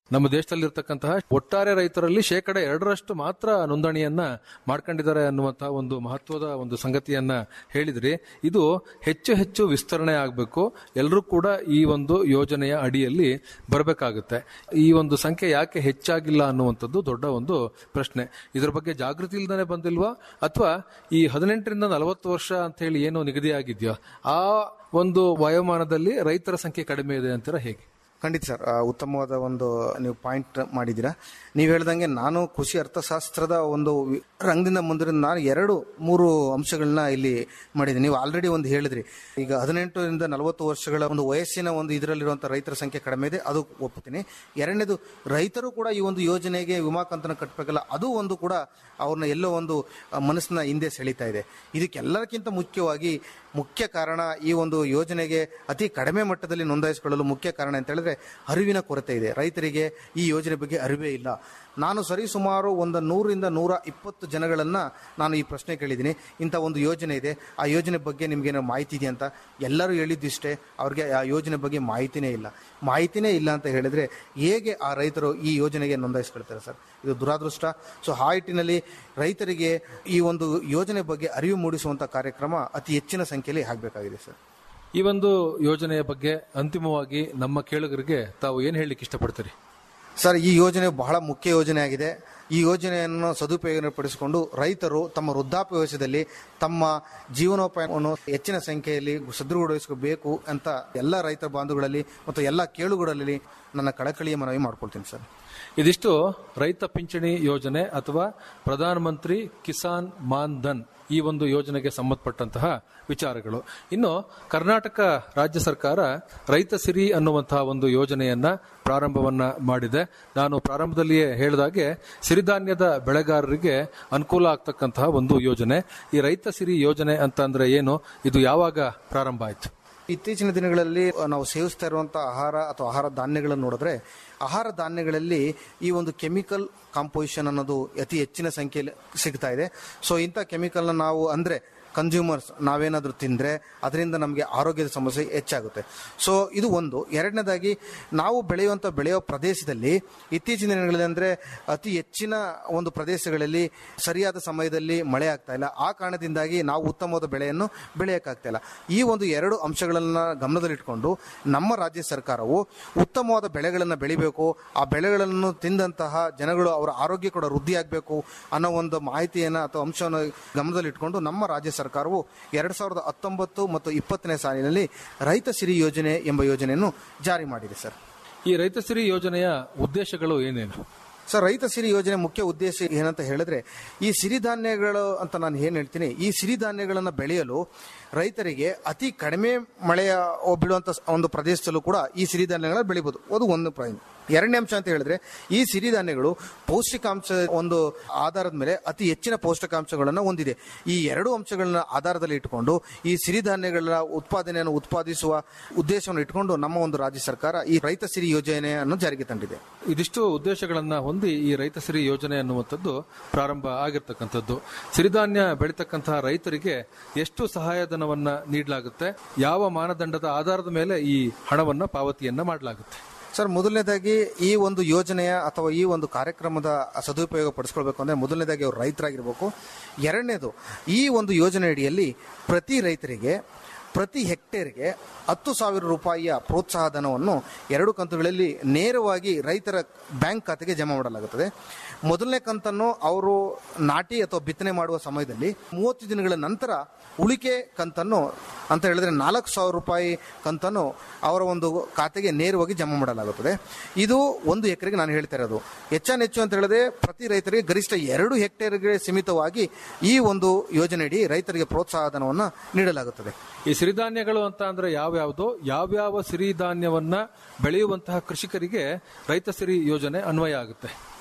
ನಮ್ಮ ದೇಶದಲ್ಲಿರ್ತಕ್ಕಂತಹ ಒಟ್ಟಾರೆ ರೈತರಲ್ಲಿ ಶೇಕಡ ಎರಡರಷ್ಟು ಮಾತ್ರ ನೋಂದಣಿಯನ್ನ ಮಾಡ್ಕೊಂಡಿದ್ದಾರೆ ಅನ್ನುವಂತಹ ಒಂದು ಮಹತ್ವದ ಒಂದು ಸಂಗತಿಯನ್ನ ಹೇಳಿದ್ರಿ ಇದು ಹೆಚ್ಚು ಹೆಚ್ಚು ವಿಸ್ತರಣೆ ಆಗಬೇಕು ಎಲ್ಲರೂ ಕೂಡ ಈ ಒಂದು ಯೋಜನೆಯ ಅಡಿಯಲ್ಲಿ ಬರಬೇಕಾಗುತ್ತೆ ಈ ಒಂದು ಸಂಖ್ಯೆ ಯಾಕೆ ಹೆಚ್ಚಾಗಿಲ್ಲ ಅನ್ನುವಂಥದ್ದು ದೊಡ್ಡ ಒಂದು ಪ್ರಶ್ನೆ ಇದರ ಬಗ್ಗೆ ಜಾಗೃತಿ ಇಲ್ದೇ ಬಂದಿಲ್ವಾ ಅಥವಾ ಈ ಹದಿನೆಂಟರಿಂದ ನಲವತ್ತು ವರ್ಷ ಅಂತ ಹೇಳಿ ಏನು ನಿಗದಿಯಾಗಿದೆಯೋ ಆ ಒಂದು ವಯೋಮಾನದಲ್ಲಿ ರೈತರ ಸಂಖ್ಯೆ ಕಡಿಮೆ ಇದೆ ಅಂತೀರಾ ಹೇಗೆ ಖಂಡಿತ ಸರ್ ಆ, ಉತ್ತಮವಾದ ಒಂದು ನೀವು ಪಾಯಿಂಟ್ ಮಾಡಿದ್ದೀರಾ ನೀವು ಹೇಳ್ದಂಗೆ ನಾನು ಕೃಷಿ ಅರ್ಥಶಾಸ್ತ್ರದ ಒಂದು ವಿ- ರಂಗದಿಂದ ಮುಂದಿನ ನಾನು ಎರಡು ಮೂರು ಅಂಶಗಳನ್ನ ಇಲ್ಲಿ ಮಾಡಿದ್ದೀನಿ ನೀವು ಆಲ್ರೆಡಿ ಒಂದು ಹೇಳಿದ್ರಿ ಈಗ ಹದಿನೆಂಟರಿಂದ ನಲವತ್ತು ವರ್ಷಗಳ ಒಂದು ವಯಸ್ಸಿನ ಒಂದು ಇದರಲ್ಲಿರುವಂಥ ರೈತರ ಸಂಖ್ಯೆ ಕಡಿಮೆ ಇದೆ ಅದು ಒಪ್ಪುತ್ತೀನಿ ಎರಡನೇದು ರೈತರು ಕೂಡ ಈ ಒಂದು ಯೋಜನೆಗೆ ವಿಮಾ ಕಂತನ್ನು ಕಟ್ಟಬೇಕಲ್ಲ ಅದು ಒಂದು ಕೂಡ ಅವ್ರನ್ನ ಎಲ್ಲೋ ಒಂದು ಆ, ಮನಸ್ಸನ್ನ ಹಿಂದೆ ಸೆಳೀತಾ ಇದೆ ಇದಕ್ಕೆಲ್ಲಕ್ಕಿಂತ ಮುಖ್ಯವಾಗಿ ಮುಖ್ಯ ಕಾರಣ ಈ ಒಂದು ಯೋಜನೆಗೆ ಅತಿ ಕಡಿಮೆ ಮಟ್ಟದಲ್ಲಿ ನೋಂದಾಯಿಸಿಕೊಳ್ಳಲು ಮುಖ್ಯ ಕಾರಣ ಅಂತ ಹೇಳಿದ್ರೆ ಅರಿವಿನ ಕೊರತೆ ಇದೆ ರೈತರಿಗೆ ಈ ಯೋಜನೆ ಬಗ್ಗೆ ಅರಿವೇ ಇಲ್ಲ ನಾನು ಸರಿ ಸುಮಾರು ಒಂದು ನೂರಿಂದ ನೂರ ಇಪ್ಪತ್ತು ಜನಗಳನ್ನ ನಾನು ಈ ಪ್ರಶ್ನೆ ಕೇಳಿದ್ದೀನಿ ಇಂಥ ಒಂದು ಯೋಜನೆ ಇದೆ ಆ ಯೋಜನೆ ಬಗ್ಗೆ ನಿಮ್ಗೇನೋ ಮಾಹಿತಿ ಇದೆ ಅಂತ ಎಲ್ಲರೂ ಹೇಳಿದ್ದಿಷ್ಟೇ ಅವ್ರಿಗೆ ಆ ಯೋಜನೆ ಬಗ್ಗೆ ಮಾಹಿತಿನೇ ಇಲ್ಲ ಮಾಹಿತಿನೇ ಇಲ್ಲ ಅಂತ ಹೇಳಿದ್ರೆ ಹೇಗೆ ಆ ರೈತರು ಈ ಯೋಜನೆಗೆ ನೋಂದಾಯಿಸ್ಕೊಳ್ತಾರೆ ಸರ್ ಇದು ದುರಾದೃಷ್ಟ ಸೊ ಆ ನಿಟ್ಟಿನಲ್ಲಿ ರೈತರಿಗೆ ಈ ಒಂದು ಯೋಜನೆ ಬಗ್ಗೆ ಅರಿವು ಮೂಡಿಸುವಂಥ ಕಾರ್ಯಕ್ರಮ ಅತಿ ಹೆಚ್ಚಿನ ಸಂಖ್ಯೆಯಲ್ಲಿ ಆಗಬೇಕಾಗಿದೆ ಸರ್ ಈ ಒಂದು ಯೋಜನೆಯ ಬಗ್ಗೆ ಅಂತಿಮವಾಗಿ ನಮ್ಮ ಕೇಳುಗರಿಗೆ ತಾವು ಏನ್ ಹೇಳಲಿಕ್ಕೆ ಇಷ್ಟಪಡ್ತೀರಿ ಸರ್ ಈ ಯೋಜನೆ ಬಹಳ ಮುಖ್ಯ ಯೋಜನೆ ಆಗಿದೆ ಈ ಯೋಜನೆಯನ್ನು ಸದುಪಯೋಗಪಡಿಸಿಕೊಂಡು ರೈತರು ತಮ್ಮ ವೃದ್ಧಾಪ್ಯ ವಯಸ್ಸದಲ್ಲಿ ತಮ್ಮ ಜೀವನೋಪಾಯವನ್ನು ಹೆಚ್ಚಿನ ಸಂಖ್ಯೆಯಲ್ಲಿ ಸದೃಢಗೊಳಿಸಬೇಕು ಅಂತ ಎಲ್ಲ ರೈತ ಬಾಂಧುಗಳಲ್ಲಿ ಮತ್ತು ಎಲ್ಲ ಕೇಳುಗಳಲ್ಲಿ ನನ್ನ ಕಳಕಳಿಯ ಮನವಿ ಮಾಡ್ಕೊಳ್ತೀನಿ ಸರ್ ಇದಿಷ್ಟು ರೈತ ಪಿಂಚಣಿ ಯೋಜನೆ ಅಥವಾ ಪ್ರಧಾನ ಮಂತ್ರಿ ಕಿಸಾನ್ ಮಾನ್ ಧನ್ ಈ ಒಂದು ಯೋಜನೆಗೆ ಸಂಬಂಧಪಟ್ಟಂತಹ ವಿಚಾರಗಳು ಇನ್ನು ಕರ್ನಾಟಕ ರಾಜ್ಯ ಸರ್ಕಾರ ರೈತ ಸಿರಿ ಅನ್ನುವಂತಹ ಒಂದು ಯೋಜನೆಯನ್ನ ಪ್ರಾರಂಭವನ್ನ ಮಾಡಿದೆ ನಾನು ಪ್ರಾರಂಭದಲ್ಲಿಯೇ ಹೇಳಿದಾಗೆ ಸಿರಿಧಾನ್ಯದ ಬೆಳೆಗಾರರಿಗೆ ಅನುಕೂಲ ಆಗ್ತಕ್ಕಂತಹ ಒಂದು ಯೋಜನೆ ಈ ರೈತ ಸಿರಿ ಯೋಜನೆ ಅಂತ ಅಂದ್ರೆ ಏನು ಇದು ಯಾವಾಗ ಪ್ರಾರಂಭ ಆಯ್ತು ಇತ್ತೀಚಿನ ದಿನಗಳಲ್ಲಿ ನಾವು ಸೇವಿಸ್ತಾ ಇರುವಂತಹ ಆಹಾರ ಅಥವಾ ಆಹಾರ ಧಾನ್ಯಗಳನ್ನು ನೋಡಿದ್ರೆ ಆಹಾರ ಧಾನ್ಯಗಳಲ್ಲಿ ಈ ಒಂದು ಕೆಮಿಕಲ್ ಕಾಂಪೋಸಿಷನ್ ಅನ್ನೋದು ಅತಿ ಹೆಚ್ಚಿನ ಸಂಖ್ಯೆಯಲ್ಲಿ ಸಿಗ್ತಾ ಇದೆ ಸೊ ಇಂಥ ಕೆಮಿಕಲ್ನ ನಾವು ಅಂದ್ರೆ ಕನ್ಸ್ಯೂಮರ್ಸ್ ನಾವೇನಾದರೂ ತಿಂದರೆ ಅದರಿಂದ ನಮಗೆ ಆರೋಗ್ಯದ ಸಮಸ್ಯೆ ಹೆಚ್ಚಾಗುತ್ತೆ ಸೊ ಇದು ಒಂದು ಎರಡನೇದಾಗಿ ನಾವು ಬೆಳೆಯುವಂಥ ಬೆಳೆಯೋ ಪ್ರದೇಶದಲ್ಲಿ ಇತ್ತೀಚಿನ ದಿನಗಳಲ್ಲಿ ಅಂದರೆ ಅತಿ ಹೆಚ್ಚಿನ ಒಂದು ಪ್ರದೇಶಗಳಲ್ಲಿ ಸರಿಯಾದ ಸಮಯದಲ್ಲಿ ಮಳೆ ಆಗ್ತಾ ಇಲ್ಲ ಆ ಕಾರಣದಿಂದಾಗಿ ನಾವು ಉತ್ತಮವಾದ ಬೆಳೆಯನ್ನು ಬೆಳೆಯೋಕ್ಕಾಗ್ತಾ ಇಲ್ಲ ಈ ಒಂದು ಎರಡು ಅಂಶಗಳನ್ನು ಗಮನದಲ್ಲಿಟ್ಕೊಂಡು ನಮ್ಮ ರಾಜ್ಯ ಸರ್ಕಾರವು ಉತ್ತಮವಾದ ಬೆಳೆಗಳನ್ನು ಬೆಳಿಬೇಕು ಆ ಬೆಳೆಗಳನ್ನು ತಿಂದಂತಹ ಜನಗಳು ಅವರ ಆರೋಗ್ಯ ಕೂಡ ವೃದ್ಧಿ ಆಗಬೇಕು ಅನ್ನೋ ಒಂದು ಮಾಹಿತಿಯನ್ನು ಅಥವಾ ಅಂಶವನ್ನು ಗಮನದಲ್ಲಿಟ್ಕೊಂಡು ನಮ್ಮ ರಾಜ್ಯ ಸರ್ಕಾರವು ಎರಡು ಸಾವಿರದ ಹತ್ತೊಂಬತ್ತು ಮತ್ತು ಇಪ್ಪತ್ತನೇ ಸಾಲಿನಲ್ಲಿ ರೈತ ಸಿರಿ ಯೋಜನೆ ಎಂಬ ಯೋಜನೆಯನ್ನು ಜಾರಿ ಮಾಡಿದೆ ಸರ್ ಈ ರೈತ ಸಿರಿ ಯೋಜನೆಯ ಉದ್ದೇಶಗಳು ಏನೇನು ಸರ್ ರೈತ ಸಿರಿ ಯೋಜನೆ ಮುಖ್ಯ ಉದ್ದೇಶ ಏನಂತ ಹೇಳಿದ್ರೆ ಈ ಸಿರಿಧಾನ್ಯಗಳು ಅಂತ ನಾನು ಏನು ಹೇಳ್ತೀನಿ ಈ ಸಿರಿಧಾನ್ಯಗಳನ್ನು ಬೆಳೆಯಲು ರೈತರಿಗೆ ಅತಿ ಕಡಿಮೆ ಮಳೆಯ ಬೀಳುವಂತ ಒಂದು ಪ್ರದೇಶದಲ್ಲೂ ಕೂಡ ಈ ಸಿರಿಧಾನ್ಯಗಳನ್ನ ಬೆಳಿಬೋದು ಅದು ಒಂದು ಪಾಯಿಂಟ್ ಎರಡನೇ ಅಂಶ ಅಂತ ಹೇಳಿದ್ರೆ ಈ ಸಿರಿಧಾನ್ಯಗಳು ಪೌಷ್ಟಿಕಾಂಶ ಒಂದು ಆಧಾರದ ಮೇಲೆ ಅತಿ ಹೆಚ್ಚಿನ ಪೌಷ್ಟಿಕಾಂಶಗಳನ್ನು ಹೊಂದಿದೆ ಈ ಎರಡು ಅಂಶಗಳನ್ನ ಆಧಾರದಲ್ಲಿ ಇಟ್ಟುಕೊಂಡು ಈ ಸಿರಿಧಾನ್ಯಗಳ ಉತ್ಪಾದನೆಯನ್ನು ಉತ್ಪಾದಿಸುವ ಉದ್ದೇಶವನ್ನು ಇಟ್ಟುಕೊಂಡು ನಮ್ಮ ಒಂದು ರಾಜ್ಯ ಸರ್ಕಾರ ಈ ರೈತ ಸಿರಿ ಯೋಜನೆಯನ್ನು ಜಾರಿಗೆ ತಂದಿದೆ ಇದಿಷ್ಟು ಉದ್ದೇಶಗಳನ್ನ ಹೊಂದಿ ಈ ರೈತ ಸಿರಿ ಯೋಜನೆ ಅನ್ನುವಂಥದ್ದು ಪ್ರಾರಂಭ ಆಗಿರ್ತಕ್ಕಂಥದ್ದು ಸಿರಿಧಾನ್ಯ ಬೆಳೀತಕ್ಕಂತಹ ರೈತರಿಗೆ ಎಷ್ಟು ಸಹಾಯಧನವನ್ನ ನೀಡಲಾಗುತ್ತೆ ಯಾವ ಮಾನದಂಡದ ಆಧಾರದ ಮೇಲೆ ಈ ಹಣವನ್ನ ಪಾವತಿಯನ್ನ ಮಾಡಲಾಗುತ್ತೆ ಸರ್ ಮೊದಲನೇದಾಗಿ ಈ ಒಂದು ಯೋಜನೆಯ ಅಥವಾ ಈ ಒಂದು ಕಾರ್ಯಕ್ರಮದ ಸದುಪಯೋಗ ಪಡಿಸ್ಕೊಳ್ಬೇಕು ಅಂದ್ರೆ ಮೊದಲನೇದಾಗಿ ಅವರು ರೈತರಾಗಿರ್ಬೇಕು ಎರಡನೇದು ಈ ಒಂದು ಯೋಜನೆ ಅಡಿಯಲ್ಲಿ ಪ್ರತಿ ರೈತರಿಗೆ ಪ್ರತಿ ಹೆಕ್ಟೇರ್ಗೆ ಹತ್ತು ಸಾವಿರ ರೂಪಾಯಿಯ ಪ್ರೋತ್ಸಾಹ ಧನವನ್ನು ಎರಡು ಕಂತುಗಳಲ್ಲಿ ನೇರವಾಗಿ ರೈತರ ಬ್ಯಾಂಕ್ ಖಾತೆಗೆ ಜಮಾ ಮಾಡಲಾಗುತ್ತದೆ ಮೊದಲನೇ ಕಂತನ್ನು ಅವರು ನಾಟಿ ಅಥವಾ ಬಿತ್ತನೆ ಮಾಡುವ ಸಮಯದಲ್ಲಿ ಮೂವತ್ತು ದಿನಗಳ ನಂತರ ಉಳಿಕೆ ಕಂತನ್ನು ಅಂತ ಹೇಳಿದ್ರೆ ನಾಲ್ಕು ಸಾವಿರ ರೂಪಾಯಿ ಕಂತನ್ನು ಅವರ ಒಂದು ಖಾತೆಗೆ ನೇರವಾಗಿ ಜಮಾ ಮಾಡಲಾಗುತ್ತದೆ ಇದು ಒಂದು ಎಕರೆಗೆ ನಾನು ಹೇಳ್ತಾ ಇರೋದು ಹೆಚ್ಚಾನೆಚ್ಚು ಅಂತ ಹೇಳಿದ್ರೆ ಪ್ರತಿ ರೈತರಿಗೆ ಗರಿಷ್ಠ ಎರಡು ಹೆಕ್ಟೇರ್ಗೆ ಸೀಮಿತವಾಗಿ ಈ ಒಂದು ಯೋಜನೆಯಡಿ ರೈತರಿಗೆ ಪ್ರೋತ್ಸಾಹ ಧನವನ್ನು ನೀಡಲಾಗುತ್ತದೆ ಈ ಸಿರಿಧಾನ್ಯಗಳು ಅಂತ ಅಂದ್ರೆ ಯಾವ್ಯಾವುದು ಯಾವ್ಯಾವ ಸಿರಿಧಾನ್ಯವನ್ನ ಬೆಳೆಯುವಂತಹ ಕೃಷಿಕರಿಗೆ ರೈತ ಸಿರಿ ಯೋಜನೆ ಅನ್ವಯ ಆಗುತ್ತೆ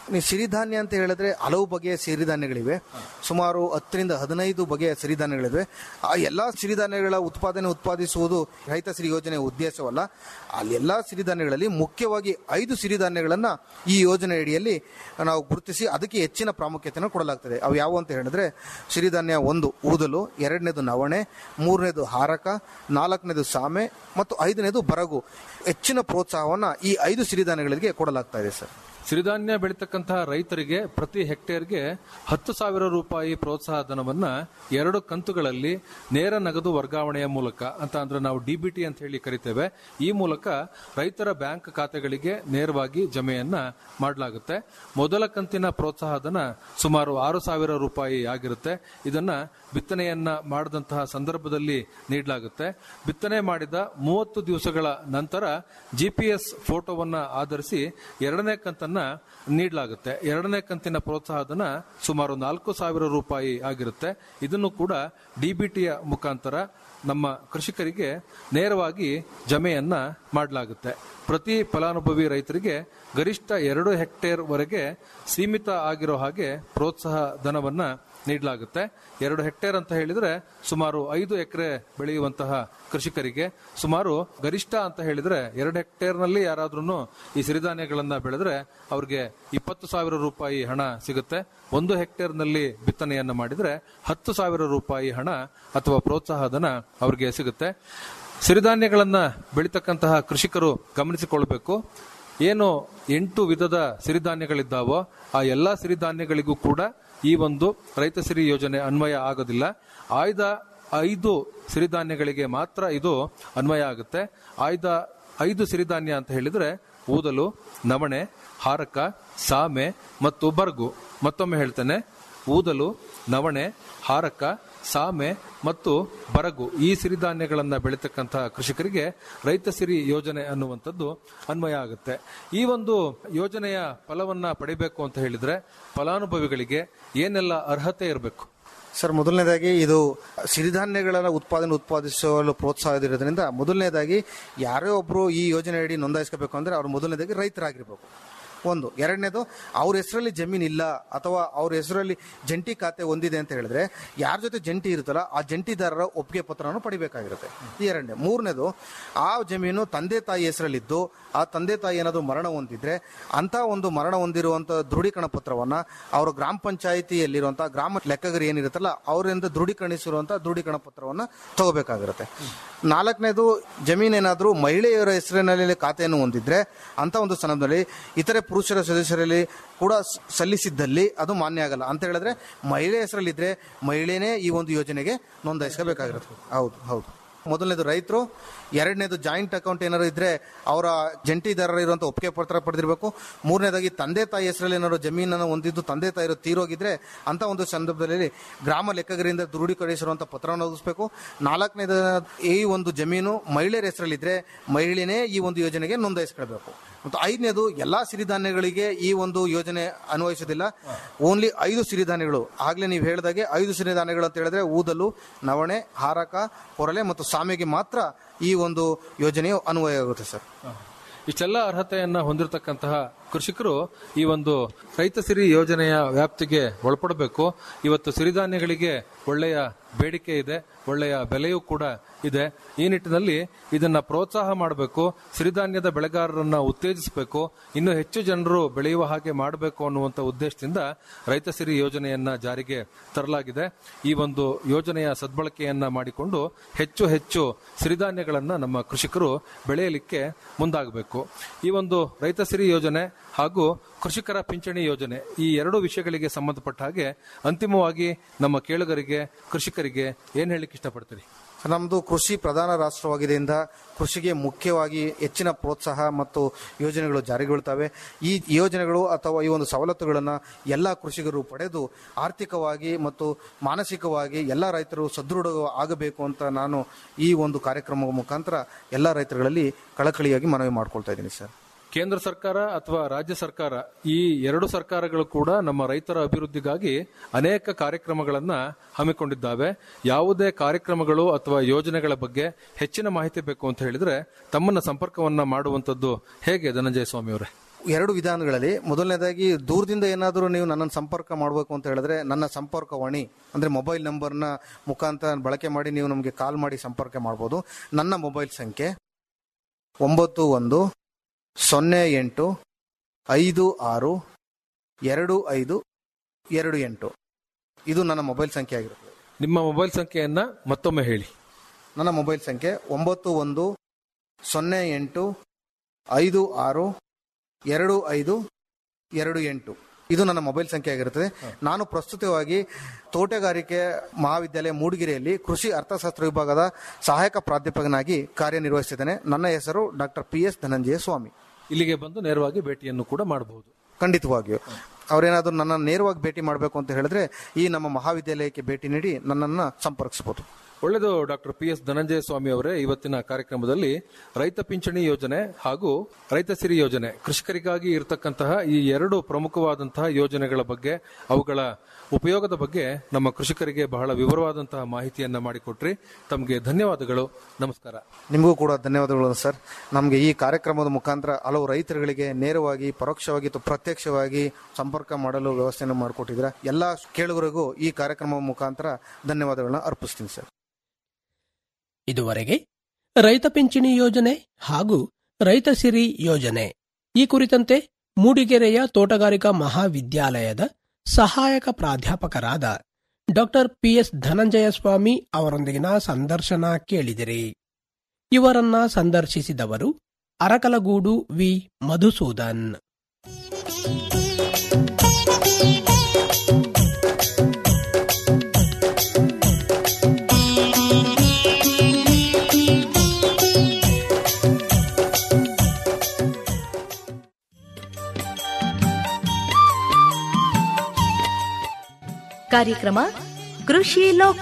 ನೀವು ಸಿರಿಧಾನ್ಯ ಅಂತ ಹೇಳಿದ್ರೆ ಹಲವು ಬಗೆಯ ಸಿರಿಧಾನ್ಯಗಳಿವೆ ಸುಮಾರು ಹತ್ತರಿಂದ ಹದಿನೈದು ಬಗೆಯ ಸಿರಿಧಾನ್ಯಗಳಿವೆ ಆ ಎಲ್ಲ ಸಿರಿಧಾನ್ಯಗಳ ಉತ್ಪಾದನೆ ಉತ್ಪಾದಿಸುವುದು ರೈತ ಸಿರಿ ಯೋಜನೆಯ ಉದ್ದೇಶವಲ್ಲ ಅಲ್ಲೆಲ್ಲ ಸಿರಿಧಾನ್ಯಗಳಲ್ಲಿ ಮುಖ್ಯವಾಗಿ ಐದು ಸಿರಿಧಾನ್ಯಗಳನ್ನ ಈ ಯೋಜನೆ ಅಡಿಯಲ್ಲಿ ನಾವು ಗುರುತಿಸಿ ಅದಕ್ಕೆ ಹೆಚ್ಚಿನ ಪ್ರಾಮುಖ್ಯತೆಯನ್ನು ಕೊಡಲಾಗ್ತದೆ ಅವು ಯಾವುವು ಅಂತ ಹೇಳಿದ್ರೆ ಸಿರಿಧಾನ್ಯ ಒಂದು ಊದಲು ಎರಡನೇದು ನವಣೆ ಮೂರನೇದು ಹಾರಕ ನಾಲ್ಕನೇದು ಸಾಮೆ ಮತ್ತು ಐದನೇದು ಬರಗು ಹೆಚ್ಚಿನ ಪ್ರೋತ್ಸಾಹವನ್ನ ಈ ಐದು ಸಿರಿಧಾನ್ಯಗಳಿಗೆ ಕೊಡಲಾಗ್ತಾ ಇದೆ ಸರ್ ಸಿರಿಧಾನ್ಯ ಬೆಳೀತಕ್ಕಂತಹ ರೈತರಿಗೆ ಪ್ರತಿ ಹೆಕ್ಟೇರ್ಗೆ ಹತ್ತು ಸಾವಿರ ರೂಪಾಯಿ ಪ್ರೋತ್ಸಾಹ ಧನವನ್ನ ಎರಡು ಕಂತುಗಳಲ್ಲಿ ನೇರ ನಗದು ವರ್ಗಾವಣೆಯ ಮೂಲಕ ಅಂತ ಅಂದ್ರೆ ನಾವು ಡಿಬಿಟಿ ಅಂತ ಹೇಳಿ ಕರಿತೇವೆ ಈ ಮೂಲಕ ರೈತರ ಬ್ಯಾಂಕ್ ಖಾತೆಗಳಿಗೆ ನೇರವಾಗಿ ಜಮೆಯನ್ನ ಮಾಡಲಾಗುತ್ತೆ ಮೊದಲ ಕಂತಿನ ಪ್ರೋತ್ಸಾಹ ಧನ ಸುಮಾರು ಆರು ಸಾವಿರ ರೂಪಾಯಿ ಆಗಿರುತ್ತೆ ಇದನ್ನ ಬಿತ್ತನೆಯನ್ನ ಮಾಡಿದಂತಹ ಸಂದರ್ಭದಲ್ಲಿ ನೀಡಲಾಗುತ್ತೆ ಬಿತ್ತನೆ ಮಾಡಿದ ಮೂವತ್ತು ದಿವಸಗಳ ನಂತರ ಜಿಪಿಎಸ್ ಫೋಟೋವನ್ನ ಆಧರಿಸಿ ಎರಡನೇ ಕಂತನ್ನ ನೀಡಲಾಗುತ್ತೆ ಎರಡನೇ ಕಂತಿನ ಪ್ರೋತ್ಸಾಹಧನ ಸುಮಾರು ನಾಲ್ಕು ಸಾವಿರ ರೂಪಾಯಿ ಆಗಿರುತ್ತೆ ಇದನ್ನು ಕೂಡ ಡಿಬಿಟಿಯ ಮುಖಾಂತರ ನಮ್ಮ ಕೃಷಿಕರಿಗೆ ನೇರವಾಗಿ ಜಮೆಯನ್ನ ಮಾಡಲಾಗುತ್ತೆ ಪ್ರತಿ ಫಲಾನುಭವಿ ರೈತರಿಗೆ ಗರಿಷ್ಠ ಎರಡು ಹೆಕ್ಟೇರ್ ವರೆಗೆ ಸೀಮಿತ ಆಗಿರೋ ಹಾಗೆ ಪ್ರೋತ್ಸಾಹ ಧನವನ್ನ ನೀಡಲಾಗುತ್ತೆ ಎರಡು ಹೆಕ್ಟೇರ್ ಅಂತ ಹೇಳಿದ್ರೆ ಸುಮಾರು ಐದು ಎಕರೆ ಬೆಳೆಯುವಂತಹ ಕೃಷಿಕರಿಗೆ ಸುಮಾರು ಗರಿಷ್ಠ ಅಂತ ಹೇಳಿದ್ರೆ ಎರಡು ಹೆಕ್ಟೇರ್ನಲ್ಲಿ ಯಾರಾದ್ರೂ ಈ ಸಿರಿಧಾನ್ಯಗಳನ್ನ ಬೆಳೆದ್ರೆ ಅವ್ರಿಗೆ ಇಪ್ಪತ್ತು ಸಾವಿರ ರೂಪಾಯಿ ಹಣ ಸಿಗುತ್ತೆ ಒಂದು ಹೆಕ್ಟೇರ್ನಲ್ಲಿ ಬಿತ್ತನೆಯನ್ನ ಮಾಡಿದ್ರೆ ಹತ್ತು ಸಾವಿರ ರೂಪಾಯಿ ಹಣ ಅಥವಾ ಪ್ರೋತ್ಸಾಹ ಧನ ಅವ್ರಿಗೆ ಸಿಗುತ್ತೆ ಸಿರಿಧಾನ್ಯಗಳನ್ನ ಬೆಳೀತಕ್ಕಂತಹ ಕೃಷಿಕರು ಗಮನಿಸಿಕೊಳ್ಬೇಕು ಏನು ಎಂಟು ವಿಧದ ಸಿರಿಧಾನ್ಯಗಳಿದ್ದಾವೋ ಆ ಎಲ್ಲಾ ಸಿರಿಧಾನ್ಯಗಳಿಗೂ ಕೂಡ ಈ ಒಂದು ರೈತ ಸಿರಿ ಯೋಜನೆ ಅನ್ವಯ ಆಗೋದಿಲ್ಲ ಆಯ್ದ ಐದು ಸಿರಿಧಾನ್ಯಗಳಿಗೆ ಮಾತ್ರ ಇದು ಅನ್ವಯ ಆಗುತ್ತೆ ಆಯ್ದ ಐದು ಸಿರಿಧಾನ್ಯ ಅಂತ ಹೇಳಿದ್ರೆ ಊದಲು ನವಣೆ ಹಾರಕ ಸಾಮೆ ಮತ್ತು ಬರ್ಗು ಮತ್ತೊಮ್ಮೆ ಹೇಳ್ತೇನೆ ಊದಲು ನವಣೆ ಹಾರಕ ಸಾಮೆ ಮತ್ತು ಬರಗು ಈ ಸಿರಿಧಾನ್ಯಗಳನ್ನ ಬೆಳೀತಕ್ಕಂತಹ ಕೃಷಿಕರಿಗೆ ರೈತ ಸಿರಿ ಯೋಜನೆ ಅನ್ನುವಂಥದ್ದು ಅನ್ವಯ ಆಗುತ್ತೆ ಈ ಒಂದು ಯೋಜನೆಯ ಫಲವನ್ನ ಪಡಿಬೇಕು ಅಂತ ಹೇಳಿದ್ರೆ ಫಲಾನುಭವಿಗಳಿಗೆ ಏನೆಲ್ಲ ಅರ್ಹತೆ ಇರಬೇಕು ಸರ್ ಮೊದಲನೇದಾಗಿ ಇದು ಸಿರಿಧಾನ್ಯಗಳ ಉತ್ಪಾದನೆ ಉತ್ಪಾದಿಸಲು ಪ್ರೋತ್ಸಾಹ ಇರೋದ್ರಿಂದ ಮೊದಲನೇದಾಗಿ ಯಾರೇ ಒಬ್ರು ಈ ಯೋಜನೆ ಅಡಿ ನೋಂದಾಯಿಸ್ಕೋಬೇಕು ಅಂದ್ರೆ ಅವ್ರು ಮೊದಲನೇದಾಗಿ ರೈತರಾಗಿರ್ಬೇಕು ಒಂದು ಎರಡನೇದು ಅವ್ರ ಹೆಸರಲ್ಲಿ ಜಮೀನ್ ಇಲ್ಲ ಅಥವಾ ಅವ್ರ ಹೆಸರಲ್ಲಿ ಜಂಟಿ ಖಾತೆ ಹೊಂದಿದೆ ಅಂತ ಹೇಳಿದ್ರೆ ಯಾರ ಜೊತೆ ಜಂಟಿ ಇರುತ್ತಲ್ಲ ಆ ಜಂಟಿದಾರರ ಒಪ್ಪಿಗೆ ಪತ್ರವನ್ನು ಪಡಿಬೇಕಾಗಿರುತ್ತೆ ಈ ಎರಡನೇ ಮೂರನೇದು ಆ ಜಮೀನು ತಂದೆ ತಾಯಿ ಹೆಸರಲ್ಲಿದ್ದು ಆ ತಂದೆ ತಾಯಿ ಏನಾದರೂ ಮರಣ ಹೊಂದಿದ್ರೆ ಅಂತ ಒಂದು ಮರಣ ಹೊಂದಿರುವಂತ ದೃಢೀಕರಣ ಪತ್ರವನ್ನ ಅವರ ಗ್ರಾಮ ಪಂಚಾಯಿತಿಯಲ್ಲಿರುವಂತಹ ಗ್ರಾಮ ಲೆಕ್ಕಗರಿ ಏನಿರುತ್ತಲ್ಲ ಅವರಿಂದ ದೃಢೀಕರಣಿಸಿರುವಂತಹ ದೃಢೀಕರಣ ಪತ್ರವನ್ನ ತಗೋಬೇಕಾಗಿರುತ್ತೆ ನಾಲ್ಕನೇದು ಜಮೀನೇನಾದ್ರೂ ಮಹಿಳೆಯರ ಹೆಸರಿನಲ್ಲಿ ಖಾತೆಯನ್ನು ಹೊಂದಿದ್ರೆ ಅಂತ ಒಂದು ಸಂದರ್ಭದಲ್ಲಿ ಇತರೆ ಪುರುಷರ ಸದಸ್ಯರಲ್ಲಿ ಕೂಡ ಸ- ಸಲ್ಲಿಸಿದ್ದಲ್ಲಿ ಅದು ಮಾನ್ಯ ಆಗಲ್ಲ ಅಂತ ಹೇಳಿದ್ರೆ ಮಹಿಳೆ ಹೆಸರಲ್ಲಿದ್ರೆ ಮಹಿಳೆನೇ ಈ ಒಂದು ಯೋಜನೆಗೆ ನೋಂದಾಯಿಸಬೇಕಾಗಿರುತ್ತೆ ಹೌದು ಹೌದು ಮೊದಲನೇದು ರೈತರು ಎರಡನೇದು ಜಾಯಿಂಟ್ ಅಕೌಂಟ್ ಏನಾದ್ರು ಇದ್ರೆ ಅವರ ಜಂಟಿದಾರರ ಇರುವಂತ ಒಪ್ಪಿಗೆ ಪತ್ರ ಪಡೆದಿರಬೇಕು ಮೂರನೇದಾಗಿ ತಂದೆ ತಾಯಿ ಹೆಸರಲ್ಲಿ ಏನಾದ್ರು ಜಮೀನನ್ನು ಹೊಂದಿದ್ದು ತಂದೆ ತಾಯಿರು ತೀರೋಗಿದ್ರೆ ಅಂತ ಒಂದು ಸಂದರ್ಭದಲ್ಲಿ ಗ್ರಾಮ ಲೆಕ್ಕಗರಿಂದ ದೃಢೀಕರಿಸಿರುವಂತ ಪತ್ರವನ್ನು ಒದಗಿಸಬೇಕು ನಾಲ್ಕನೇದು ಈ ಒಂದು ಜಮೀನು ಮಹಿಳೆಯರ ಹೆಸರಲ್ಲಿದ್ರೆ ಮಹಿಳೆನೇ ಈ ಒಂದು ಯೋಜನೆಗೆ ನೋಂದಾಯಿಸ್ಕೊಳ್ಬೇಕು ಮತ್ತು ಐದನೇದು ಎಲ್ಲಾ ಸಿರಿಧಾನ್ಯಗಳಿಗೆ ಈ ಒಂದು ಯೋಜನೆ ಅನ್ವಯಿಸೋದಿಲ್ಲ ಓನ್ಲಿ ಐದು ಸಿರಿಧಾನ್ಯಗಳು ಆಗ್ಲೇ ನೀವು ಹೇಳಿದಾಗೆ ಐದು ಸಿರಿಧಾನ್ಯಗಳು ಅಂತ ಹೇಳಿದ್ರೆ ಊದಲು ನವಣೆ ಹಾರಕ ಕೊರಲೆ ಮತ್ತು ಸಾಮೆಗೆ ಮಾತ್ರ ಈ ಒಂದು ಯೋಜನೆಯು ಅನ್ವಯ ಆಗುತ್ತೆ ಸರ್ ಇಷ್ಟೆಲ್ಲ ಅರ್ಹತೆಯನ್ನ ಹೊಂದಿರತಕ್ಕಂತಹ ಕೃಷಿಕರು ಈ ಒಂದು ರೈತ ಸಿರಿ ಯೋಜನೆಯ ವ್ಯಾಪ್ತಿಗೆ ಒಳಪಡಬೇಕು ಇವತ್ತು ಸಿರಿಧಾನ್ಯಗಳಿಗೆ ಒಳ್ಳೆಯ ಬೇಡಿಕೆ ಇದೆ ಒಳ್ಳೆಯ ಬೆಲೆಯೂ ಕೂಡ ಇದೆ ಈ ನಿಟ್ಟಿನಲ್ಲಿ ಇದನ್ನ ಪ್ರೋತ್ಸಾಹ ಮಾಡಬೇಕು ಸಿರಿಧಾನ್ಯದ ಬೆಳೆಗಾರರನ್ನ ಉತ್ತೇಜಿಸಬೇಕು ಇನ್ನು ಹೆಚ್ಚು ಜನರು ಬೆಳೆಯುವ ಹಾಗೆ ಮಾಡಬೇಕು ಅನ್ನುವಂಥ ಉದ್ದೇಶದಿಂದ ರೈತ ಸಿರಿ ಯೋಜನೆಯನ್ನ ಜಾರಿಗೆ ತರಲಾಗಿದೆ ಈ ಒಂದು ಯೋಜನೆಯ ಸದ್ಬಳಕೆಯನ್ನ ಮಾಡಿಕೊಂಡು ಹೆಚ್ಚು ಹೆಚ್ಚು ಸಿರಿಧಾನ್ಯಗಳನ್ನ ನಮ್ಮ ಕೃಷಿಕರು ಬೆಳೆಯಲಿಕ್ಕೆ ಮುಂದಾಗಬೇಕು ಈ ಒಂದು ರೈತ ಸಿರಿ ಯೋಜನೆ ಹಾಗೂ ಕೃಷಿಕರ ಪಿಂಚಣಿ ಯೋಜನೆ ಈ ಎರಡು ವಿಷಯಗಳಿಗೆ ಸಂಬಂಧಪಟ್ಟ ಹಾಗೆ ಅಂತಿಮವಾಗಿ ನಮ್ಮ ಕೇಳುಗರಿಗೆ ಕೃಷಿಕರಿಗೆ ಏನ್ ಹೇಳಲಿಕ್ಕೆ ಇಷ್ಟಪಡ್ತೀರಿ ನಮ್ಮದು ಕೃಷಿ ಪ್ರಧಾನ ರಾಷ್ಟ್ರವಾಗಿದೆಯಿಂದ ಕೃಷಿಗೆ ಮುಖ್ಯವಾಗಿ ಹೆಚ್ಚಿನ ಪ್ರೋತ್ಸಾಹ ಮತ್ತು ಯೋಜನೆಗಳು ಜಾರಿಗೊಳ್ತವೆ ಈ ಯೋಜನೆಗಳು ಅಥವಾ ಈ ಒಂದು ಸವಲತ್ತುಗಳನ್ನು ಎಲ್ಲ ಕೃಷಿಕರು ಪಡೆದು ಆರ್ಥಿಕವಾಗಿ ಮತ್ತು ಮಾನಸಿಕವಾಗಿ ಎಲ್ಲ ರೈತರು ಸದೃಢ ಆಗಬೇಕು ಅಂತ ನಾನು ಈ ಒಂದು ಕಾರ್ಯಕ್ರಮದ ಮುಖಾಂತರ ಎಲ್ಲ ರೈತರುಗಳಲ್ಲಿ ಕಳಕಳಿಯಾಗಿ ಮನವಿ ಮಾಡ್ಕೊಳ್ತಾ ಇದ್ದೀನಿ ಸರ್ ಕೇಂದ್ರ ಸರ್ಕಾರ ಅಥವಾ ರಾಜ್ಯ ಸರ್ಕಾರ ಈ ಎರಡು ಸರ್ಕಾರಗಳು ಕೂಡ ನಮ್ಮ ರೈತರ ಅಭಿವೃದ್ಧಿಗಾಗಿ ಅನೇಕ ಕಾರ್ಯಕ್ರಮಗಳನ್ನ ಹಮ್ಮಿಕೊಂಡಿದ್ದಾವೆ ಯಾವುದೇ ಕಾರ್ಯಕ್ರಮಗಳು ಅಥವಾ ಯೋಜನೆಗಳ ಬಗ್ಗೆ ಹೆಚ್ಚಿನ ಮಾಹಿತಿ ಬೇಕು ಅಂತ ಹೇಳಿದ್ರೆ ತಮ್ಮನ್ನ ಸಂಪರ್ಕವನ್ನ ಮಾಡುವಂತದ್ದು ಹೇಗೆ ಧನಂಜಯ ಸ್ವಾಮಿ ಅವರೇ ಎರಡು ವಿಧಾನಗಳಲ್ಲಿ ಮೊದಲನೇದಾಗಿ ದೂರದಿಂದ ಏನಾದರೂ ನೀವು ನನ್ನನ್ನು ಸಂಪರ್ಕ ಮಾಡಬೇಕು ಅಂತ ಹೇಳಿದ್ರೆ ನನ್ನ ಸಂಪರ್ಕವಾಣಿ ಅಂದರೆ ಮೊಬೈಲ್ ನಂಬರ್ನ ಮುಖಾಂತರ ಬಳಕೆ ಮಾಡಿ ನೀವು ನಮಗೆ ಕಾಲ್ ಮಾಡಿ ಸಂಪರ್ಕ ಮಾಡ್ಬೋದು ನನ್ನ ಮೊಬೈಲ್ ಸಂಖ್ಯೆ ಒಂಬತ್ತು ಒಂದು ಸೊನ್ನೆ ಎಂಟು ಐದು ಆರು ಎರಡು ಐದು ಎರಡು ಎಂಟು ಇದು ನನ್ನ ಮೊಬೈಲ್ ಸಂಖ್ಯೆ ಆಗಿರುತ್ತದೆ ನಿಮ್ಮ ಮೊಬೈಲ್ ಸಂಖ್ಯೆಯನ್ನ ಮತ್ತೊಮ್ಮೆ ಹೇಳಿ ನನ್ನ ಮೊಬೈಲ್ ಸಂಖ್ಯೆ ಒಂಬತ್ತು ಒಂದು ಸೊನ್ನೆ ಎಂಟು ಐದು ಆರು ಎರಡು ಐದು ಎರಡು ಎಂಟು ಇದು ನನ್ನ ಮೊಬೈಲ್ ಸಂಖ್ಯೆ ಆಗಿರುತ್ತದೆ ನಾನು ಪ್ರಸ್ತುತವಾಗಿ ತೋಟಗಾರಿಕೆ ಮಹಾವಿದ್ಯಾಲಯ ಮೂಡಿಗೆರೆಯಲ್ಲಿ ಕೃಷಿ ಅರ್ಥಶಾಸ್ತ್ರ ವಿಭಾಗದ ಸಹಾಯಕ ಪ್ರಾಧ್ಯಾಪಕನಾಗಿ ಕಾರ್ಯನಿರ್ವಹಿಸಿದ್ದೇನೆ ನನ್ನ ಹೆಸರು doctor P S Dhananjaya Swamy ಇಲ್ಲಿಗೆ ಬಂದು ನೇರವಾಗಿ ಭೇಟಿಯನ್ನು ಕೂಡ ಮಾಡಬಹುದು ಖಂಡಿತವಾಗಿಯೂ ಅವರೇನಾದರೂ ನನ್ನ ನೇರವಾಗಿ ಭೇಟಿ ಮಾಡಬೇಕು ಅಂತ ಹೇಳಿದ್ರೆ ಈ ನಮ್ಮ ಮಹಾವಿದ್ಯಾಲಯಕ್ಕೆ ಭೇಟಿ ನೀಡಿ ನನ್ನನ್ನು ಸಂಪರ್ಕಿಸಬಹುದು ಒಳ್ಳೆಯದು doctor P S Dhananjaya Swamy ಅವರೇ ಇವತ್ತಿನ ಕಾರ್ಯಕ್ರಮದಲ್ಲಿ ರೈತ ಪಿಂಚಣಿ ಯೋಜನೆ ಹಾಗೂ ರೈತ ಸಿರಿ ಯೋಜನೆ ಕೃಷಿಕರಿಗಾಗಿ ಇರತಕ್ಕಂತಹ ಈ ಎರಡು ಪ್ರಮುಖವಾದಂತಹ ಯೋಜನೆಗಳ ಬಗ್ಗೆ ಅವುಗಳ ಉಪಯೋಗದ ಬಗ್ಗೆ ನಮ್ಮ ಕೃಷಿಕರಿಗೆ ಬಹಳ ವಿವರವಾದಂತಹ ಮಾಹಿತಿಯನ್ನ ಮಾಡಿಕೊಟ್ರಿ ತಮಗೆ ಧನ್ಯವಾದಗಳು ನಮಸ್ಕಾರ ನಿಮಗೂ ಕೂಡ ಧನ್ಯವಾದಗಳು ಸರ್ ನಮಗೆ ಈ ಕಾರ್ಯಕ್ರಮದ ಮುಖಾಂತರ ಹಲವು ರೈತರುಗಳಿಗೆ ನೇರವಾಗಿ ಪರೋಕ್ಷವಾಗಿ ಅಥವಾ ಪ್ರತ್ಯಕ್ಷವಾಗಿ ಸಂಪರ್ಕ ಮಾಡಲು ವ್ಯವಸ್ಥೆಯನ್ನು ಮಾಡಿಕೊಟ್ಟಿದ್ದೀರಾ ಎಲ್ಲ ಕೇಳುಗರಿಗೂ ಈ ಕಾರ್ಯಕ್ರಮದ ಮುಖಾಂತರ ಧನ್ಯವಾದಗಳನ್ನ ಅರ್ಪಿಸ್ತೀನಿ ಸರ್ ಇದುವರೆಗೆ ರೈತ ಪಿಂಚಣಿ ಯೋಜನೆ ಹಾಗೂ ರೈತ ಸಿರಿ ಯೋಜನೆ ಈ ಕುರಿತಂತೆ ಮೂಡಿಗೆರೆಯ ತೋಟಗಾರಿಕಾ ಮಹಾವಿದ್ಯಾಲಯದ ಸಹಾಯಕ ಪ್ರಾಧ್ಯಾಪಕರಾದ ಡಾಕ್ಟರ್ ಪಿಎಸ್ ಧನಂಜಯ ಸ್ವಾಮಿ ಅವರೊಂದಿಗಿನ ಸಂದರ್ಶನ ಕೇಳಿದಿರಿ ಇವರನ್ನ ಸಂದರ್ಶಿಸಿದವರು ಅರಕಲಗೂಡು ವಿ ಮಧುಸೂದನ್ ಕಾರ್ಯಕ್ರಮ ಕೃಷಿ ಲೋಕ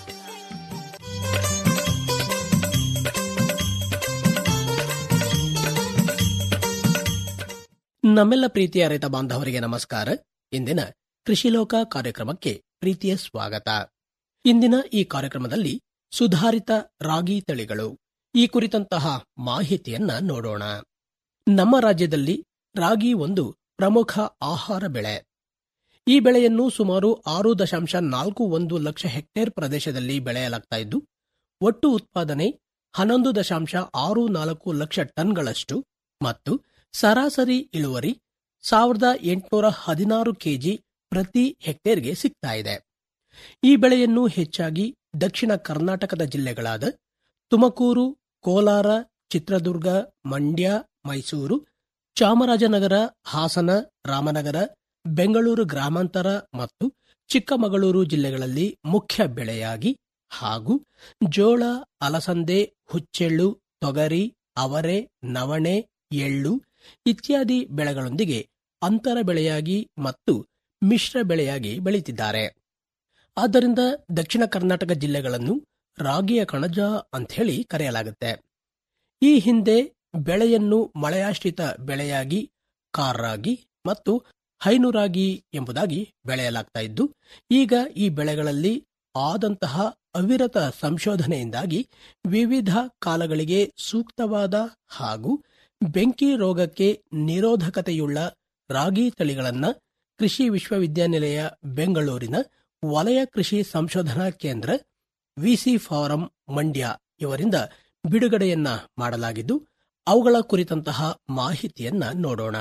ನಮ್ಮೆಲ್ಲ ಪ್ರೀತಿಯ ರೈತ ಬಾಂಧವರಿಗೆ ನಮಸ್ಕಾರ ಇಂದಿನ ಕೃಷಿ ಲೋಕ ಕಾರ್ಯಕ್ರಮಕ್ಕೆ ಪ್ರೀತಿಯ ಸ್ವಾಗತ ಇಂದಿನ ಈ ಕಾರ್ಯಕ್ರಮದಲ್ಲಿ ಸುಧಾರಿತ ರಾಗಿ ತಳಿಗಳು ಈ ಕುರಿತಂತಹ ಮಾಹಿತಿಯನ್ನ ನೋಡೋಣ ನಮ್ಮ ರಾಜ್ಯದಲ್ಲಿ ರಾಗಿ ಒಂದು ಪ್ರಮುಖ ಆಹಾರ ಬೆಳೆ ಈ ಬೆಳೆಯನ್ನು ಸುಮಾರು ಆರು ದಶಾಂಶ ನಾಲ್ಕು ಒಂದು ಲಕ್ಷ ಹೆಕ್ಟೇರ್ ಪ್ರದೇಶದಲ್ಲಿ ಬೆಳೆಯಲಾಗ್ತಾ ಇದ್ದು ಒಟ್ಟು ಉತ್ಪಾದನೆ ಹನ್ನೊಂದು ದಶಾಂಶ ಆರು ನಾಲ್ಕು ಲಕ್ಷ ಟನ್ಗಳಷ್ಟು ಮತ್ತು ಸರಾಸರಿ ಇಳುವರಿ ಸಾವಿರದ ಎಂಟುನೂರ ಹದಿನಾರು ಕೆಜಿ ಪ್ರತಿ ಹೆಕ್ಟೇರ್ಗೆ ಸಿಗ್ತಾ ಇದೆ ಈ ಬೆಳೆಯನ್ನು ಹೆಚ್ಚಾಗಿ ದಕ್ಷಿಣ ಕರ್ನಾಟಕದ ಜಿಲ್ಲೆಗಳಾದ ತುಮಕೂರು ಕೋಲಾರ ಚಿತ್ರದುರ್ಗ ಮಂಡ್ಯ ಮೈಸೂರು ಚಾಮರಾಜನಗರ ಹಾಸನ ರಾಮನಗರ ಬೆಂಗಳೂರು ಗ್ರಾಮಾಂತರ ಮತ್ತು ಚಿಕ್ಕಮಗಳೂರು ಜಿಲ್ಲೆಗಳಲ್ಲಿ ಮುಖ್ಯ ಬೆಳೆಯಾಗಿ ಹಾಗೂ ಜೋಳ ಅಲಸಂದೆ ಹುಚ್ಚೆಳ್ಳು ತೊಗರಿ ಅವರೆ ನವಣೆ ಎಳ್ಳು ಇತ್ಯಾದಿ ಬೆಳೆಗಳೊಂದಿಗೆ ಅಂತರ ಬೆಳೆಯಾಗಿ ಮತ್ತು ಮಿಶ್ರ ಬೆಳೆಯಾಗಿ ಬೆಳೀತಿದ್ದಾರೆ ಆದ್ದರಿಂದ ದಕ್ಷಿಣ ಕರ್ನಾಟಕ ಜಿಲ್ಲೆಗಳನ್ನು ರಾಗಿಯ ಕಣಜ ಅಂಥೇಳಿ ಕರೆಯಲಾಗುತ್ತೆ ಈ ಹಿಂದೆ ಬೆಳೆಯನ್ನು ಮಳೆಯಾಶ್ರಿತ ಬೆಳೆಯಾಗಿ ಕಾರ್ರಾಗಿ ಮತ್ತು ಹೈನುರಾಗಿ ಎಂಬುದಾಗಿ ಬೆಳೆಯಲಾಗ್ತಾ ಇದ್ದು ಈಗ ಈ ಬೆಳೆಗಳಲ್ಲಿ ಆದಂತಹ ಅವಿರತ ಸಂಶೋಧನೆಯಿಂದಾಗಿ ವಿವಿಧ ಕಾಲಗಳಿಗೆ ಸೂಕ್ತವಾದ ಹಾಗೂ ಬೆಂಕಿ ರೋಗಕ್ಕೆ ನಿರೋಧಕತೆಯುಳ್ಳ ರಾಗಿ ತಳಿಗಳನ್ನ ಕೃಷಿ ವಿಶ್ವವಿದ್ಯಾನಿಲಯ ಬೆಂಗಳೂರಿನ ವಲಯ ಕೃಷಿ ಸಂಶೋಧನಾ ಕೇಂದ್ರ ವಿಸಿ ಫಾರಂ ಮಂಡ್ಯ ಇವರಿಂದ ಬಿಡುಗಡೆಯನ್ನ ಮಾಡಲಾಗಿದ್ದು ಅವುಗಳ ಕುರಿತಂತಹ ಮಾಹಿತಿಯನ್ನ ನೋಡೋಣ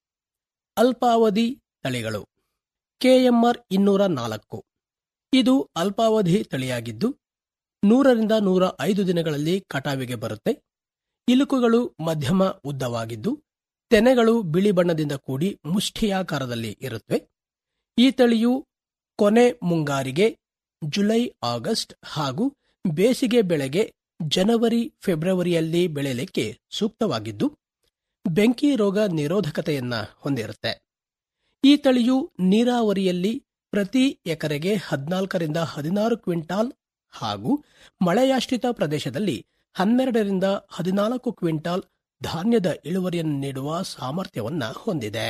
ಅಲ್ಪಾವಧಿ ತಳಿಗಳು ಕೆಎಂಆರ್ ಇನ್ನೂರ ನಾಲ್ಕು ಇದು ಅಲ್ಪಾವಧಿ ತಳಿಯಾಗಿದ್ದು ನೂರರಿಂದ ನೂರ ಐದು ದಿನಗಳಲ್ಲಿ ಕಟಾವಿಗೆ ಬರುತ್ತೆ ಇಲುಕುಗಳು ಮಧ್ಯಮ ಉದ್ದವಾಗಿದ್ದು ತೆನೆಗಳು ಬಿಳಿ ಬಣ್ಣದಿಂದ ಕೂಡಿ ಮುಷ್ಠಿಯಾಕಾರದಲ್ಲಿ ಇರುತ್ತವೆ ಈ ತಳಿಯು ಕೊನೆ ಮುಂಗಾರಿಗೆ ಜುಲೈ ಆಗಸ್ಟ್ ಹಾಗೂ ಬೇಸಿಗೆ ಬೆಳೆಗೆ ಜನವರಿ ಫೆಬ್ರವರಿಯಲ್ಲಿ ಬೆಳೆಯಲಿಕ್ಕೆ ಸೂಕ್ತವಾಗಿದ್ದು ಬೆಂಕಿ ರೋಗ ನಿರೋಧಕತೆಯನ್ನ ಹೊಂದಿರುತ್ತೆ ಈ ತಳಿಯು ನೀರಾವರಿಯಲ್ಲಿ ಪ್ರತಿ ಎಕರೆಗೆ ಹದಿನಾಲ್ಕರಿಂದ ಹದಿನಾರು ಕ್ವಿಂಟಾಲ್ ಹಾಗೂ ಮಳೆಯಾಶ್ರಿತ ಪ್ರದೇಶದಲ್ಲಿ ಹನ್ನೆರಡರಿಂದ ಹದಿನಾಲ್ಕು ಕ್ವಿಂಟಾಲ್ ಧಾನ್ಯದ ಇಳುವರಿಯನ್ನು ನೀಡುವ ಸಾಮರ್ಥ್ಯವನ್ನ ಹೊಂದಿದೆ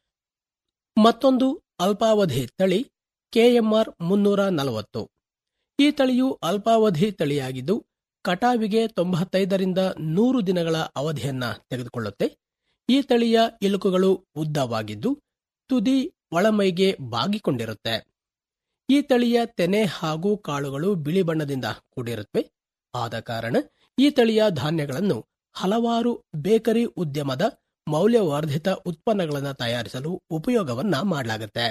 ಮತ್ತೊಂದು ಅಲ್ಪಾವಧಿ ತಳಿ ಕೆಎಂಆರ್ ಮುನ್ನೂರ ನಲವತ್ತು ಈ ತಳಿಯು ಅಲ್ಪಾವಧಿ ತಳಿಯಾಗಿದ್ದು ಕಟಾವಿಗೆ ತೊಂಬತ್ತೈದರಿಂದ ನೂರು ದಿನಗಳ ಅವಧಿಯನ್ನ ತೆಗೆದುಕೊಳ್ಳುತ್ತೆ ಈ ತಳಿಯ ಇಲುಕುಗಳು ಉದ್ದವಾಗಿದ್ದು ತುದಿ ಒಳಮೈಗೆ ಬಾಗಿಕೊಂಡಿರುತ್ತೆ ಈ ತಳಿಯ ತೆನೆ ಹಾಗೂ ಕಾಳುಗಳು ಬಿಳಿ ಬಣ್ಣದಿಂದ ಕೂಡಿರುತ್ತವೆ ಆದ ಕಾರಣ ಈ ತಳಿಯ ಧಾನ್ಯಗಳನ್ನು ಹಲವಾರು ಬೇಕರಿ ಉದ್ಯಮದ ಮೌಲ್ಯವರ್ಧಿತ ಉತ್ಪನ್ನಗಳನ್ನು ತಯಾರಿಸಲು ಉಪಯೋಗವನ್ನ ಮಾಡಲಾಗುತ್ತೆ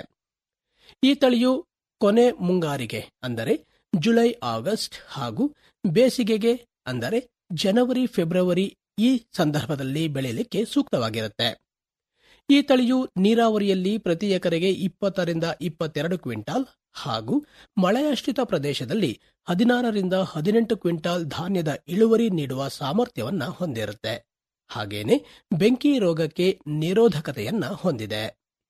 ಈ ತಳಿಯು ಕೊನೆ ಮುಂಗಾರಿಗೆ ಅಂದರೆ ಜುಲೈ ಆಗಸ್ಟ್ ಹಾಗೂ ಬೇಸಿಗೆಗೆ ಅಂದರೆ ಜನವರಿ ಫೆಬ್ರವರಿ ಈ ಸಂದರ್ಭದಲ್ಲಿ ಬೆಳೆಯಲಿಕ್ಕೆ ಸೂಕ್ತವಾಗಿರುತ್ತೆ ಈ ತಳಿಯು ನೀರಾವರಿಯಲ್ಲಿ ಪ್ರತಿ ಎಕರೆಗೆ ಇಪ್ಪತ್ತರಿಂದ ಇಪ್ಪತ್ತೆರಡು ಕ್ವಿಂಟಾಲ್ ಹಾಗೂ ಮಳೆಯಾಶ್ರಿತ ಪ್ರದೇಶದಲ್ಲಿ ಹದಿನಾರರಿಂದ ಹದಿನೆಂಟು ಕ್ವಿಂಟಾಲ್ ಧಾನ್ಯದ ಇಳುವರಿ ನೀಡುವ ಸಾಮರ್ಥ್ಯವನ್ನ ಹೊಂದಿರುತ್ತೆ ಹಾಗೇನೆ ಬೆಂಕಿ ರೋಗಕ್ಕೆ ನಿರೋಧಕತೆಯನ್ನ ಹೊಂದಿದೆ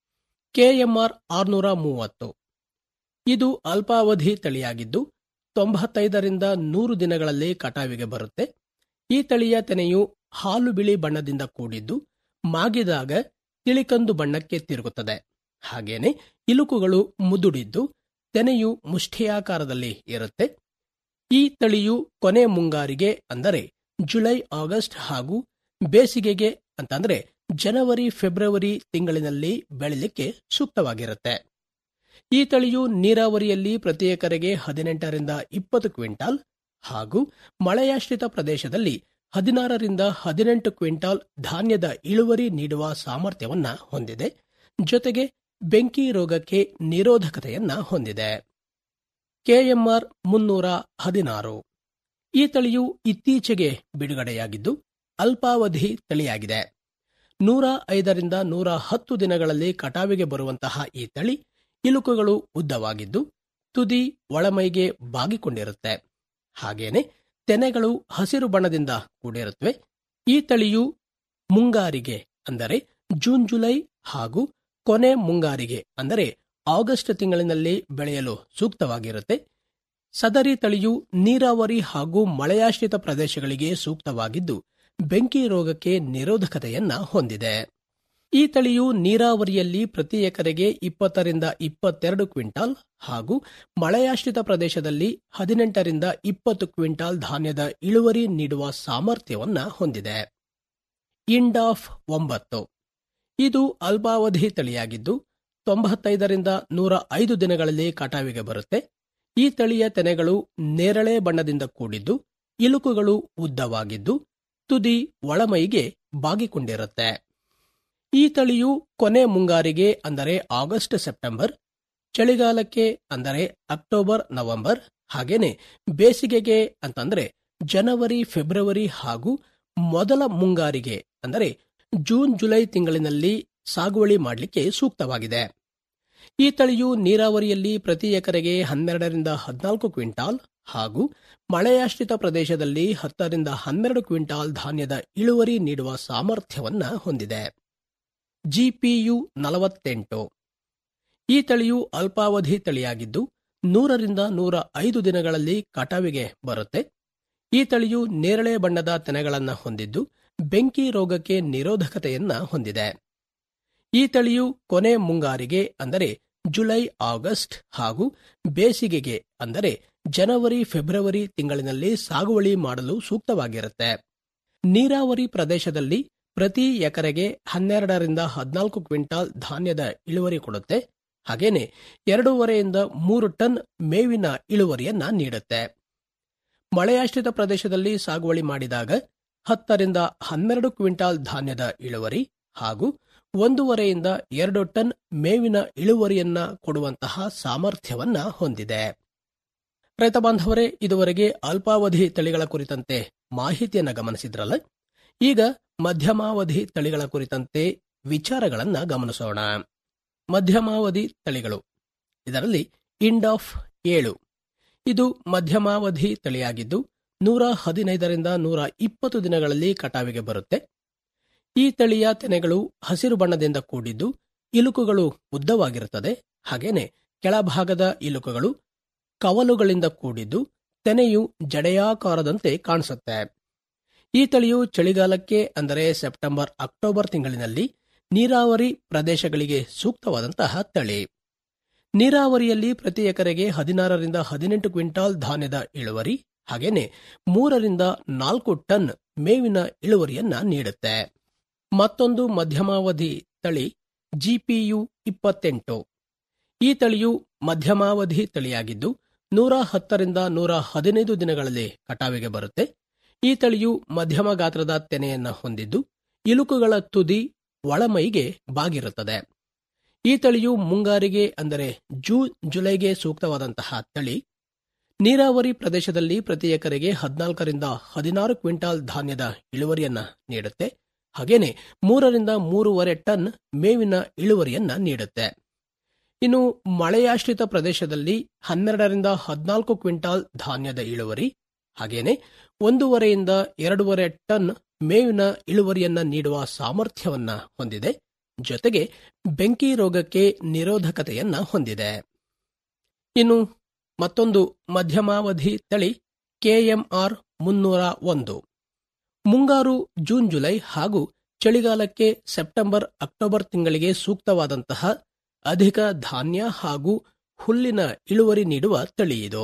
ಕೆಎಂಆರ್ ಆರ್ನೂರ ಮೂವತ್ತು ಇದು ಅಲ್ಪಾವಧಿ ತಳಿಯಾಗಿದ್ದು ತೊಂಬತ್ತೈದರಿಂದ ನೂರು ದಿನಗಳಲ್ಲಿ ಕಟಾವಿಗೆ ಬರುತ್ತೆ ಈ ತಳಿಯ ತೆನೆಯು ಹಾಲು ಬಿಳಿ ಬಣ್ಣದಿಂದ ಕೂಡಿದ್ದು ಮಾಗಿದಾಗ ತಿಳಿಕಂದು ಬಣ್ಣಕ್ಕೆ ತಿರುಗುತ್ತದೆ ಹಾಗೇನೆ ಇಲುಕುಗಳು ಮುದುಡಿದ್ದು ತೆನೆಯು ಮುಷ್ಠಿಯಾಕಾರದಲ್ಲಿ ಇರುತ್ತೆ ಈ ತಳಿಯು ಕೊನೆ ಮುಂಗಾರಿಗೆ ಅಂದರೆ ಜುಲೈ ಆಗಸ್ಟ್ ಹಾಗೂ ಬೇಸಿಗೆಗೆ ಅಂತಂದ್ರೆ ಜನವರಿ ಫೆಬ್ರವರಿ ತಿಂಗಳಿನಲ್ಲಿ ಬೆಳಿಲಿಕ್ಕೆ ಸೂಕ್ತವಾಗಿರುತ್ತೆ ಈ ತಳಿಯು ನೀರಾವರಿಯಲ್ಲಿ ಪ್ರತಿ ಎಕರೆಗೆ ಹದಿನೆಂಟರಿಂದ ಇಪ್ಪತ್ತು ಕ್ವಿಂಟಾಲ್ ಹಾಗೂ ಮಳೆಯಾಶ್ರಿತ ಪ್ರದೇಶದಲ್ಲಿ ಹದಿನಾರರಿಂದ ಹದಿನೆಂಟು ಕ್ವಿಂಟಾಲ್ ಧಾನ್ಯದ ಇಳುವರಿ ನೀಡುವ ಸಾಮರ್ಥ್ಯವನ್ನ ಹೊಂದಿದೆ ಜೊತೆಗೆ ಬೆಂಕಿ ರೋಗಕ್ಕೆ ನಿರೋಧಕತೆಯನ್ನ ಹೊಂದಿದೆ ಕೆಎಂಆರ್ ಮುನ್ನೂರ ಹದಿನಾರು ಈ ತಳಿಯು ಇತ್ತೀಚೆಗೆ ಬಿಡುಗಡೆಯಾಗಿದ್ದು ಅಲ್ಪಾವಧಿ ತಳಿಯಾಗಿದೆ ನೂರ ಐದರಿಂದ ನೂರ ಹತ್ತು ದಿನಗಳಲ್ಲಿ ಕಟಾವಿಗೆ ಬರುವಂತಹ ಈ ತಳಿ ಇಲುಕುಗಳು ಉದ್ದವಾಗಿದ್ದು ತುದಿ ಒಳಮೈಗೆ ಬಾಗಿಕೊಂಡಿರುತ್ತೆ ಹಾಗೇನೆ ತೆನೆಗಳು ಹಸಿರು ಬಣ್ಣದಿಂದ ಕೂಡಿರುತ್ತವೆ ಈ ತಳಿಯು ಮುಂಗಾರಿಗೆ ಅಂದರೆ ಜೂನ್ ಜುಲೈ ಹಾಗೂ ಕೊನೆ ಮುಂಗಾರಿಗೆ ಅಂದರೆ ಆಗಸ್ಟ್ ತಿಂಗಳಿನಲ್ಲಿ ಬೆಳೆಯಲು ಸೂಕ್ತವಾಗಿರುತ್ತೆ ಸದರಿ ತಳಿಯು ನೀರಾವರಿ ಹಾಗೂ ಮಳೆಯಾಶ್ರಿತ ಪ್ರದೇಶಗಳಿಗೆ ಸೂಕ್ತವಾಗಿದ್ದು ಬೆಂಕಿ ರೋಗಕ್ಕೆ ನಿರೋಧಕತೆಯನ್ನ ಹೊಂದಿದೆ ಈ ತಳಿಯು ನೀರಾವರಿಯಲ್ಲಿ ಪ್ರತಿ ಎಕರೆಗೆ ಇಪ್ಪತ್ತರಿಂದ ಇಪ್ಪತ್ತೆರಡು ಕ್ವಿಂಟಾಲ್ ಹಾಗೂ ಮಳೆಯಾಶ್ರಿತ ಪ್ರದೇಶದಲ್ಲಿ ಹದಿನೆಂಟರಿಂದ ಇಪ್ಪತ್ತು ಕ್ವಿಂಟಾಲ್ ಧಾನ್ಯದ ಇಳುವರಿ ನೀಡುವ ಸಾಮರ್ಥ್ಯವನ್ನ ಹೊಂದಿದೆ ಇಂಡಾಫ್ ಒಂಬತ್ತು ಇದು ಅಲ್ಪಾವಧಿ ತಳಿಯಾಗಿದ್ದು ತೊಂಬತ್ತೈದರಿಂದ ನೂರ ಐದು ದಿನಗಳಲ್ಲಿ ಕಟಾವಿಗೆ ಬರುತ್ತೆ ಈ ತಳಿಯ ತೆನೆಗಳು ನೇರಳೆ ಬಣ್ಣದಿಂದ ಕೂಡಿದ್ದು ಇಲುಕುಗಳು ಉದ್ದವಾಗಿದ್ದು ತುದಿ ಒಳಮೈಗೆ ಬಾಗಿಕೊಂಡಿರುತ್ತೆ ಈ ತಳಿಯು ಕೊನೆ ಮುಂಗಾರಿಗೆ ಅಂದರೆ ಆಗಸ್ಟ್ ಸೆಪ್ಟೆಂಬರ್ ಚಳಿಗಾಲಕ್ಕೆ ಅಂದರೆ ಅಕ್ಟೋಬರ್ ನವೆಂಬರ್ ಹಾಗೇನೆ ಬೇಸಿಗೆಗೆ ಅಂತಂದ್ರೆ ಜನವರಿ ಫೆಬ್ರವರಿ ಹಾಗೂ ಮೊದಲ ಮುಂಗಾರಿಗೆ ಅಂದರೆ ಜೂನ್ ಜುಲೈ ತಿಂಗಳಿನಲ್ಲಿ ಸಾಗುವಳಿ ಮಾಡಲಿಕ್ಕೆ ಸೂಕ್ತವಾಗಿದೆ ಈ ತಳಿಯು ನೀರಾವರಿಯಲ್ಲಿ ಪ್ರತಿ ಎಕರೆಗೆ ಹನ್ನೆರಡರಿಂದ ಹದಿನಾಲ್ಕು ಕ್ವಿಂಟಾಲ್ ಹಾಗೂ ಮಳೆಯಾಶ್ರಿತ ಪ್ರದೇಶದಲ್ಲಿ ಹತ್ತರಿಂದ ಹನ್ನೆರಡು ಕ್ವಿಂಟಾಲ್ ಧಾನ್ಯದ ಇಳುವರಿ ನೀಡುವ ಸಾಮರ್ಥ್ಯವನ್ನ ಹೊಂದಿದೆ ಜಿಪಿಯು ನಲವತ್ತೆಂಟು ಈ ತಳಿಯು ಅಲ್ಪಾವಧಿ ತಳಿಯಾಗಿದ್ದು ನೂರರಿಂದ ನೂರ ಐದು ದಿನಗಳಲ್ಲಿ ಕಟಾವಿಗೆ ಬರುತ್ತೆ ಈ ತಳಿಯು ನೇರಳೆ ಬಣ್ಣದ ತೆನೆಗಳನ್ನು ಹೊಂದಿದ್ದು ಬೆಂಕಿ ರೋಗಕ್ಕೆ ನಿರೋಧಕತೆಯನ್ನ ಹೊಂದಿದೆ ಈ ತಳಿಯು ಕೊನೆ ಮುಂಗಾರಿಗೆ ಅಂದರೆ ಜುಲೈ ಆಗಸ್ಟ್ ಹಾಗೂ ಬೇಸಿಗೆಗೆ ಅಂದರೆ ಜನವರಿ ಫೆಬ್ರವರಿ ತಿಂಗಳಿನಲ್ಲಿ ಸಾಗುವಳಿ ಮಾಡಲು ಸೂಕ್ತವಾಗಿರುತ್ತೆ ನೀರಾವರಿ ಪ್ರದೇಶದಲ್ಲಿ ಪ್ರತಿ ಎಕರೆಗೆ ಹನ್ನೆರಡರಿಂದ ಹದಿನಾಲ್ಕು ಕ್ವಿಂಟಾಲ್ ಧಾನ್ಯದ ಇಳುವರಿ ಕೊಡುತ್ತೆ ಹಾಗೇನೆ ಎರಡೂವರೆಯಿಂದ ಮೂರು ಟನ್ ಮೇವಿನ ಇಳುವರಿಯನ್ನ ನೀಡುತ್ತೆ ಮಳೆಯಾಶ್ರಿತ ಪ್ರದೇಶದಲ್ಲಿ ಸಾಗುವಳಿ ಮಾಡಿದಾಗ ಹತ್ತರಿಂದ ಹನ್ನೆರಡು ಕ್ವಿಂಟಾಲ್ ಧಾನ್ಯದ ಇಳುವರಿ ಹಾಗೂ ಒಂದೂವರೆಯಿಂದ ಎರಡು ಟನ್ ಮೇವಿನ ಇಳುವರಿಯನ್ನ ಕೊಡುವಂತಹ ಸಾಮರ್ಥ್ಯವನ್ನ ಹೊಂದಿದೆ ರೈತ ಬಾಂಧವರೇ ಇದುವರೆಗೆ ಅಲ್ಪಾವಧಿ ತಳಿಗಳ ಕುರಿತಂತೆ ಮಾಹಿತಿಯನ್ನ ಗಮನಿಸಿದ್ರಲ್ಲ ಈಗ ಮಧ್ಯಮಾವಧಿ ತಳಿಗಳ ಕುರಿತಂತೆ ವಿಚಾರಗಳನ್ನ ಗಮನಿಸೋಣ ಮಧ್ಯಮಾವಧಿ ತಳಿಗಳು ಇದರಲ್ಲಿ ಇಂಡಾಫ್ ಏಳು ಇದು ಮಧ್ಯಮಾವಧಿ ತಳಿಯಾಗಿದ್ದು ನೂರ ಹದಿನೈದರಿಂದ ನೂರ ಇಪ್ಪತ್ತು ದಿನಗಳಲ್ಲಿ ಕಟಾವಿಗೆ ಬರುತ್ತೆ ಈ ತಳಿಯ ತೆನೆಗಳು ಹಸಿರು ಬಣ್ಣದಿಂದ ಕೂಡಿದ್ದು ಇಲುಕುಗಳು ಉದ್ದವಾಗಿರುತ್ತದೆ ಹಾಗೇನೆ ಕೆಳಭಾಗದ ಇಲುಕುಗಳು ಕವಲುಗಳಿಂದ ಕೂಡಿದ್ದು ತೆನೆಯು ಜಡೆಯಾಕಾರದಂತೆ ಕಾಣಿಸುತ್ತೆ ಈ ತಳಿಯು ಚಳಿಗಾಲಕ್ಕೆ ಅಂದರೆ ಸೆಪ್ಟೆಂಬರ್ ಅಕ್ಟೋಬರ್ ತಿಂಗಳಿನಲ್ಲಿ ನೀರಾವರಿ ಪ್ರದೇಶಗಳಿಗೆ ಸೂಕ್ತವಾದಂತಹ ತಳಿ ನೀರಾವರಿಯಲ್ಲಿ ಪ್ರತಿ ಎಕರೆಗೆ ಹದಿನಾರರಿಂದ ಹದಿನೆಂಟು ಕ್ವಿಂಟಾಲ್ ಧಾನ್ಯದ ಇಳುವರಿ ಹಾಗೇನೆ ಮೂರರಿಂದ ನಾಲ್ಕು ಟನ್ ಮೇವಿನ ಇಳುವರಿಯನ್ನ ನೀಡುತ್ತೆ ಮತ್ತೊಂದು ಮಧ್ಯಮಾವಧಿ ತಳಿ ಜಿಪಿಯು ಇಪ್ಪತ್ತೆಂಟು ಈ ತಳಿಯು ಮಧ್ಯಮಾವಧಿ ತಳಿಯಾಗಿದ್ದು ನೂರ ಹತ್ತರಿಂದ ನೂರ ಹದಿನೈದು ದಿನಗಳಲ್ಲಿ ಕಟಾವಿಗೆ ಬರುತ್ತೆ ಈ ತಳಿಯು ಮಧ್ಯಮ ಗಾತ್ರದ ತೆನೆಯನ್ನ ಹೊಂದಿದ್ದು ಇಲುಕುಗಳ ತುದಿ ಒಳಮೈಗೆ ಬಾಗಿರುತ್ತದೆ ಈ ತಳಿಯು ಮುಂಗಾರಿಗೆ ಅಂದರೆ ಜೂನ್ ಜುಲೈಗೆ ಸೂಕ್ತವಾದಂತಹ ತಳಿ ನೀರಾವರಿ ಪ್ರದೇಶದಲ್ಲಿ ಪ್ರತಿ ಎಕರೆಗೆ ಹದಿನಾಲ್ಕರಿಂದ ಹದಿನಾರು ಕ್ವಿಂಟಾಲ್ ಧಾನ್ಯದ ಇಳುವರಿಯನ್ನ ನೀಡುತ್ತೆ ಹಾಗೇನೆ ಮೂರರಿಂದ ಮೂರುವರೆ ಟನ್ ಮೇವಿನ ಇಳುವರಿಯನ್ನ ನೀಡುತ್ತೆ ಇನ್ನು ಮಳೆಯಾಶ್ರಿತ ಪ್ರದೇಶದಲ್ಲಿ ಹನ್ನೆರಡರಿಂದ ಹದಿನಾಲ್ಕು ಕ್ವಿಂಟಾಲ್ ಧಾನ್ಯದ ಇಳುವರಿ ಹಾಗೇನೆ ಒಂದೂವರೆಯಿಂದ ಎರಡೂವರೆ ಟನ್ ಮೇವಿನ ಇಳುವರಿಯನ್ನ ನೀಡುವ ಸಾಮರ್ಥ್ಯವನ್ನ ಹೊಂದಿದೆ ಜೊತೆಗೆ ಬೆಂಕಿ ರೋಗಕ್ಕೆ ನಿರೋಧಕತೆಯನ್ನ ಹೊಂದಿದೆ ಇನ್ನು ಮತ್ತೊಂದು ಮಧ್ಯಮಾವಧಿ ತಳಿ ಕೆಎಂಆರ್ ಮುನ್ನೂರ ಒಂದು ಮುಂಗಾರು ಜೂನ್ ಜುಲೈ ಹಾಗೂ ಚಳಿಗಾಲಕ್ಕೆ ಸೆಪ್ಟೆಂಬರ್ ಅಕ್ಟೋಬರ್ ತಿಂಗಳಿಗೆ ಸೂಕ್ತವಾದಂತಹ ಅಧಿಕ ಧಾನ್ಯ ಹಾಗೂ ಹುಲ್ಲಿನ ಇಳುವರಿ ನೀಡುವ ತಳಿ ಇದು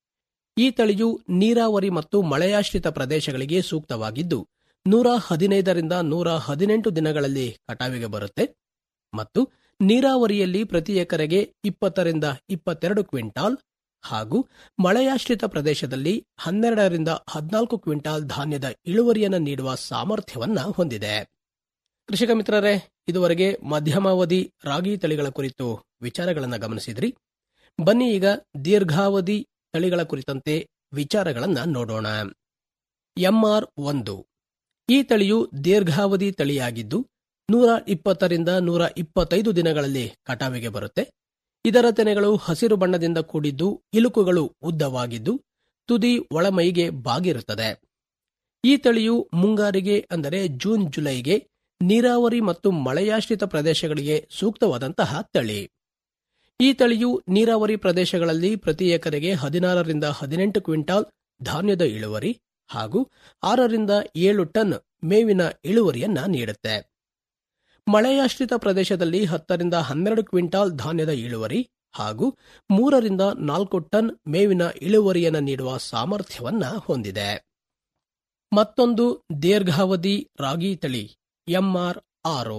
ಈ ತಳಿಯು ನೀರಾವರಿ ಮತ್ತು ಮಳೆಯಾಶ್ರಿತ ಪ್ರದೇಶಗಳಿಗೆ ಸೂಕ್ತವಾಗಿದ್ದು ನೂರ ಹದಿನೈದರಿಂದ ನೂರ ಹದಿನೆಂಟು ದಿನಗಳಲ್ಲಿ ಕಟಾವಿಗೆ ಬರುತ್ತೆ ಮತ್ತು ನೀರಾವರಿಯಲ್ಲಿ ಪ್ರತಿ ಎಕರೆಗೆ ಇಪ್ಪತ್ತರಿಂದ ಇಪ್ಪತ್ತೆರಡು ಕ್ವಿಂಟಾಲ್ ಹಾಗೂ ಮಳೆಯಾಶ್ರಿತ ಪ್ರದೇಶದಲ್ಲಿ ಹನ್ನೆರಡರಿಂದ ಹದಿನಾಲ್ಕು ಕ್ವಿಂಟಾಲ್ ಧಾನ್ಯದ ಇಳುವರಿಯನ್ನು ನೀಡುವ ಸಾಮರ್ಥ್ಯವನ್ನ ಹೊಂದಿದೆ ಕೃಷಿಕ ಮಿತ್ರರೇ ಇದುವರೆಗೆ ಮಧ್ಯಮಾವಧಿ ರಾಗಿ ತಳಿಗಳ ಕುರಿತು ವಿಚಾರಗಳನ್ನು ಗಮನಿಸಿದ್ರಿ ಬನ್ನಿ ಈಗ ದೀರ್ಘಾವಧಿ ತಳಿಗಳ ಕುರಿತಂತೆ ವಿಚಾರಗಳನ್ನ ನೋಡೋಣ ಎಂಆರ್ ಒಂದು ಈ ತಳಿಯು ದೀರ್ಘಾವಧಿ ತಳಿಯಾಗಿದ್ದು ನೂರ ಇಪ್ಪತ್ತರಿಂದ ನೂರ ಇಪ್ಪತ್ತೈದು ದಿನಗಳಲ್ಲಿ ಕಟಾವಿಗೆ ಬರುತ್ತೆ ಇದರ ತೆನೆಗಳು ಹಸಿರು ಬಣ್ಣದಿಂದ ಕೂಡಿದ್ದು ಇಲುಕುಗಳು ಉದ್ದವಾಗಿದ್ದು ತುದಿ ಒಳಮೈಗೆ ಬಾಗಿರುತ್ತದೆ ಈ ತಳಿಯು ಮುಂಗಾರಿಗೆ ಅಂದರೆ ಜೂನ್ ಜುಲೈಗೆ ನೀರಾವರಿ ಮತ್ತು ಮಳೆಯಾಶ್ರಿತ ಪ್ರದೇಶಗಳಿಗೆ ಸೂಕ್ತವಾದಂತಹ ತಳಿ ಈ ತಳಿಯು ನೀರಾವರಿ ಪ್ರದೇಶಗಳಲ್ಲಿ ಪ್ರತಿ ಎಕರೆಗೆ ಹದಿನಾರರಿಂದ ಹದಿನೆಂಟು ಕ್ವಿಂಟಾಲ್ ಧಾನ್ಯದ ಇಳುವರಿ ಹಾಗೂ ಆರರಿಂದ ಏಳು ಟನ್ ಮೇವಿನ ಇಳುವರಿಯನ್ನ ನೀಡುತ್ತೆ ಮಳೆಯಾಶ್ರಿತ ಪ್ರದೇಶದಲ್ಲಿ ಹತ್ತರಿಂದ ಹನ್ನೆರಡು ಕ್ವಿಂಟಾಲ್ ಧಾನ್ಯದ ಇಳುವರಿ ಹಾಗೂ ಮೂರರಿಂದ ನಾಲ್ಕು ಟನ್ ಮೇವಿನ ಇಳುವರಿಯನ್ನು ನೀಡುವ ಸಾಮರ್ಥ್ಯವನ್ನ ಹೊಂದಿದೆ ಮತ್ತೊಂದು ದೀರ್ಘಾವಧಿ ರಾಗಿ ತಳಿ ಎಂಆರ್ ಆರು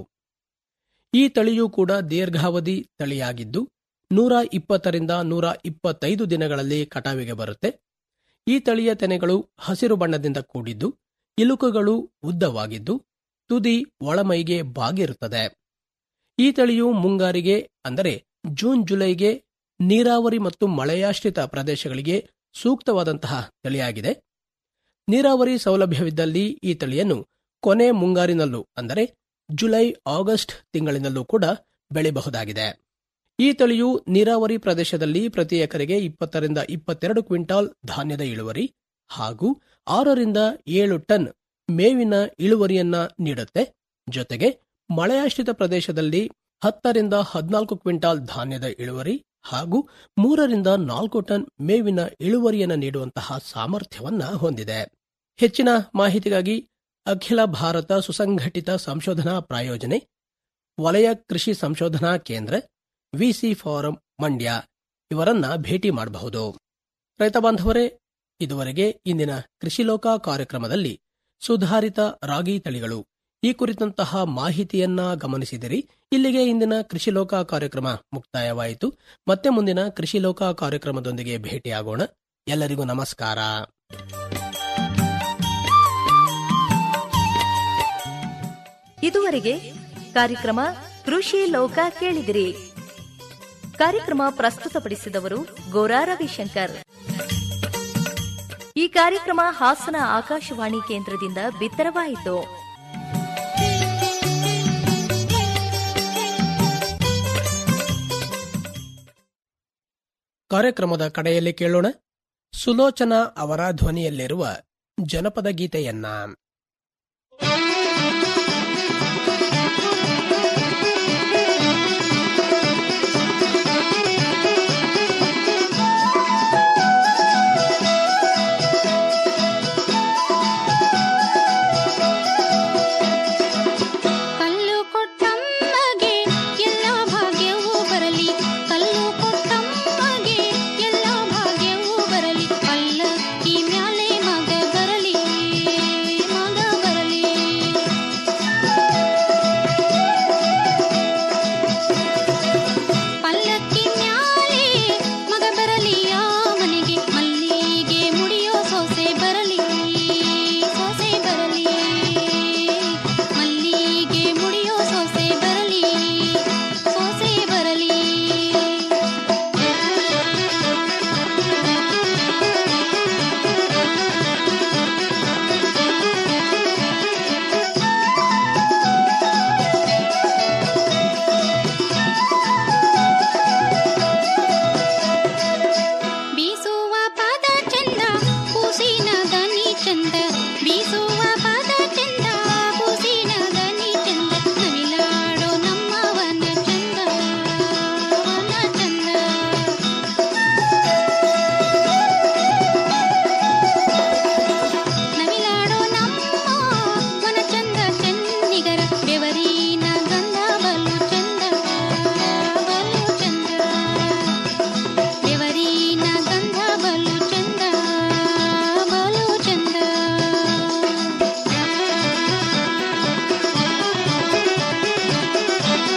ಈ ತಳಿಯೂ ಕೂಡ ದೀರ್ಘಾವಧಿ ತಳಿಯಾಗಿದ್ದು ನೂರ ಇಪ್ಪತ್ತರಿಂದ ನೂರ ಇಪ್ಪತ್ತೈದು ದಿನಗಳಲ್ಲಿ ಕಟಾವಿಗೆ ಬರುತ್ತೆ ಈ ತಳಿಯ ತೆನೆಗಳು ಹಸಿರು ಬಣ್ಣದಿಂದ ಕೂಡಿದ್ದು ಇಲುಕುಗಳು ಉದ್ದವಾಗಿದ್ದು ತುದಿ ಒಳಮೈಗೆ ಬಾಗಿರುತ್ತದೆ ಈ ತಳಿಯು ಮುಂಗಾರಿಗೆ ಅಂದರೆ ಜೂನ್ ಜುಲೈಗೆ ನೀರಾವರಿ ಮತ್ತು ಮಳೆಯಾಶ್ರಿತ ಪ್ರದೇಶಗಳಿಗೆ ಸೂಕ್ತವಾದಂತಹ ತಳಿಯಾಗಿದೆ ನೀರಾವರಿ ಸೌಲಭ್ಯವಿದ್ದಲ್ಲಿ ಈ ತಳಿಯನ್ನು ಕೊನೆ ಮುಂಗಾರಿನಲ್ಲೂ ಅಂದರೆ ಜುಲೈ ಆಗಸ್ಟ್ ತಿಂಗಳಿನಲ್ಲೂ ಕೂಡ ಬೆಳೆಯಬಹುದಾಗಿದೆ ಈ ತಳಿಯು ನೀರಾವರಿ ಪ್ರದೇಶದಲ್ಲಿ ಪ್ರತಿ ಎಕರೆಗೆ ಇಪ್ಪತ್ತರಿಂದ ಇಪ್ಪತ್ತೆರಡು ಕ್ವಿಂಟಾಲ್ ಧಾನ್ಯದ ಇಳುವರಿ ಹಾಗೂ ಆರರಿಂದ ಏಳು ಟನ್ ಮೇವಿನ ಇಳುವರಿಯನ್ನ ನೀಡುತ್ತೆ ಜೊತೆಗೆ ಮಳೆಯಾಶ್ರಿತ ಪ್ರದೇಶದಲ್ಲಿ ಹತ್ತರಿಂದ ಹದಿನಾಲ್ಕು ಕ್ವಿಂಟಾಲ್ ಧಾನ್ಯದ ಇಳುವರಿ ಹಾಗೂ ಮೂರರಿಂದ ನಾಲ್ಕು ಟನ್ ಮೇವಿನ ಇಳುವರಿಯನ್ನು ನೀಡುವಂತಹ ಸಾಮರ್ಥ್ಯವನ್ನ ಹೊಂದಿದೆ ಹೆಚ್ಚಿನ ಮಾಹಿತಿಗಾಗಿ ಅಖಿಲ ಭಾರತ ಸುಸಂಘಟಿತ ಸಂಶೋಧನಾ ಪ್ರಾಯೋಜನೆ ವಲಯ ಕೃಷಿ ಸಂಶೋಧನಾ ಕೇಂದ್ರ ವಿಸಿ ಫಾರಂ ಮಂಡ್ಯ ಇವರನ್ನ ಭೇಟಿ ಮಾಡಬಹುದು ರೈತ ಬಾಂಧವರೇ ಇದುವರೆಗೆ ಇಂದಿನ ಕೃಷಿಲೋಕ ಕಾರ್ಯಕ್ರಮದಲ್ಲಿ ಸುಧಾರಿತ ರಾಗಿ ತಳಿಗಳು ಈ ಕುರಿತಂತಹ ಮಾಹಿತಿಯನ್ನ ಗಮನಿಸಿದಿರಿ ಇಲ್ಲಿಗೆ ಇಂದಿನ ಕೃಷಿಲೋಕ ಕಾರ್ಯಕ್ರಮ ಮುಕ್ತಾಯವಾಯಿತು ಮತ್ತೆ ಮುಂದಿನ ಕೃಷಿಲೋಕ ಕಾರ್ಯಕ್ರಮದೊಂದಿಗೆ ಭೇಟಿಯಾಗೋಣ ಎಲ್ಲರಿಗೂ ನಮಸ್ಕಾರ ಇದುವರೆಗೆ ಕಾರ್ಯಕ್ರಮ ಕೃಷಿ ಲೋಕ ಕೇಳಿದಿರಿ ಕಾರ್ಯಕ್ರಮ ಪ್ರಸ್ತುತಪಡಿಸಿದವರು ಗೋರಾ ರವಿಶಂಕರ್ ಈ ಕಾರ್ಯಕ್ರಮ ಹಾಸನ ಆಕಾಶವಾಣಿ ಕೇಂದ್ರದಿಂದ ಬಿತ್ತರವಾಯಿತು ಕಾರ್ಯಕ್ರಮದ ಕಡೆಯಲ್ಲಿ ಕೇಳೋಣ ಸುಲೋಚನಾ ಅವರ ಧ್ವನಿಯಲ್ಲಿರುವ ಜನಪದ ಗೀತೆಯನ್ನ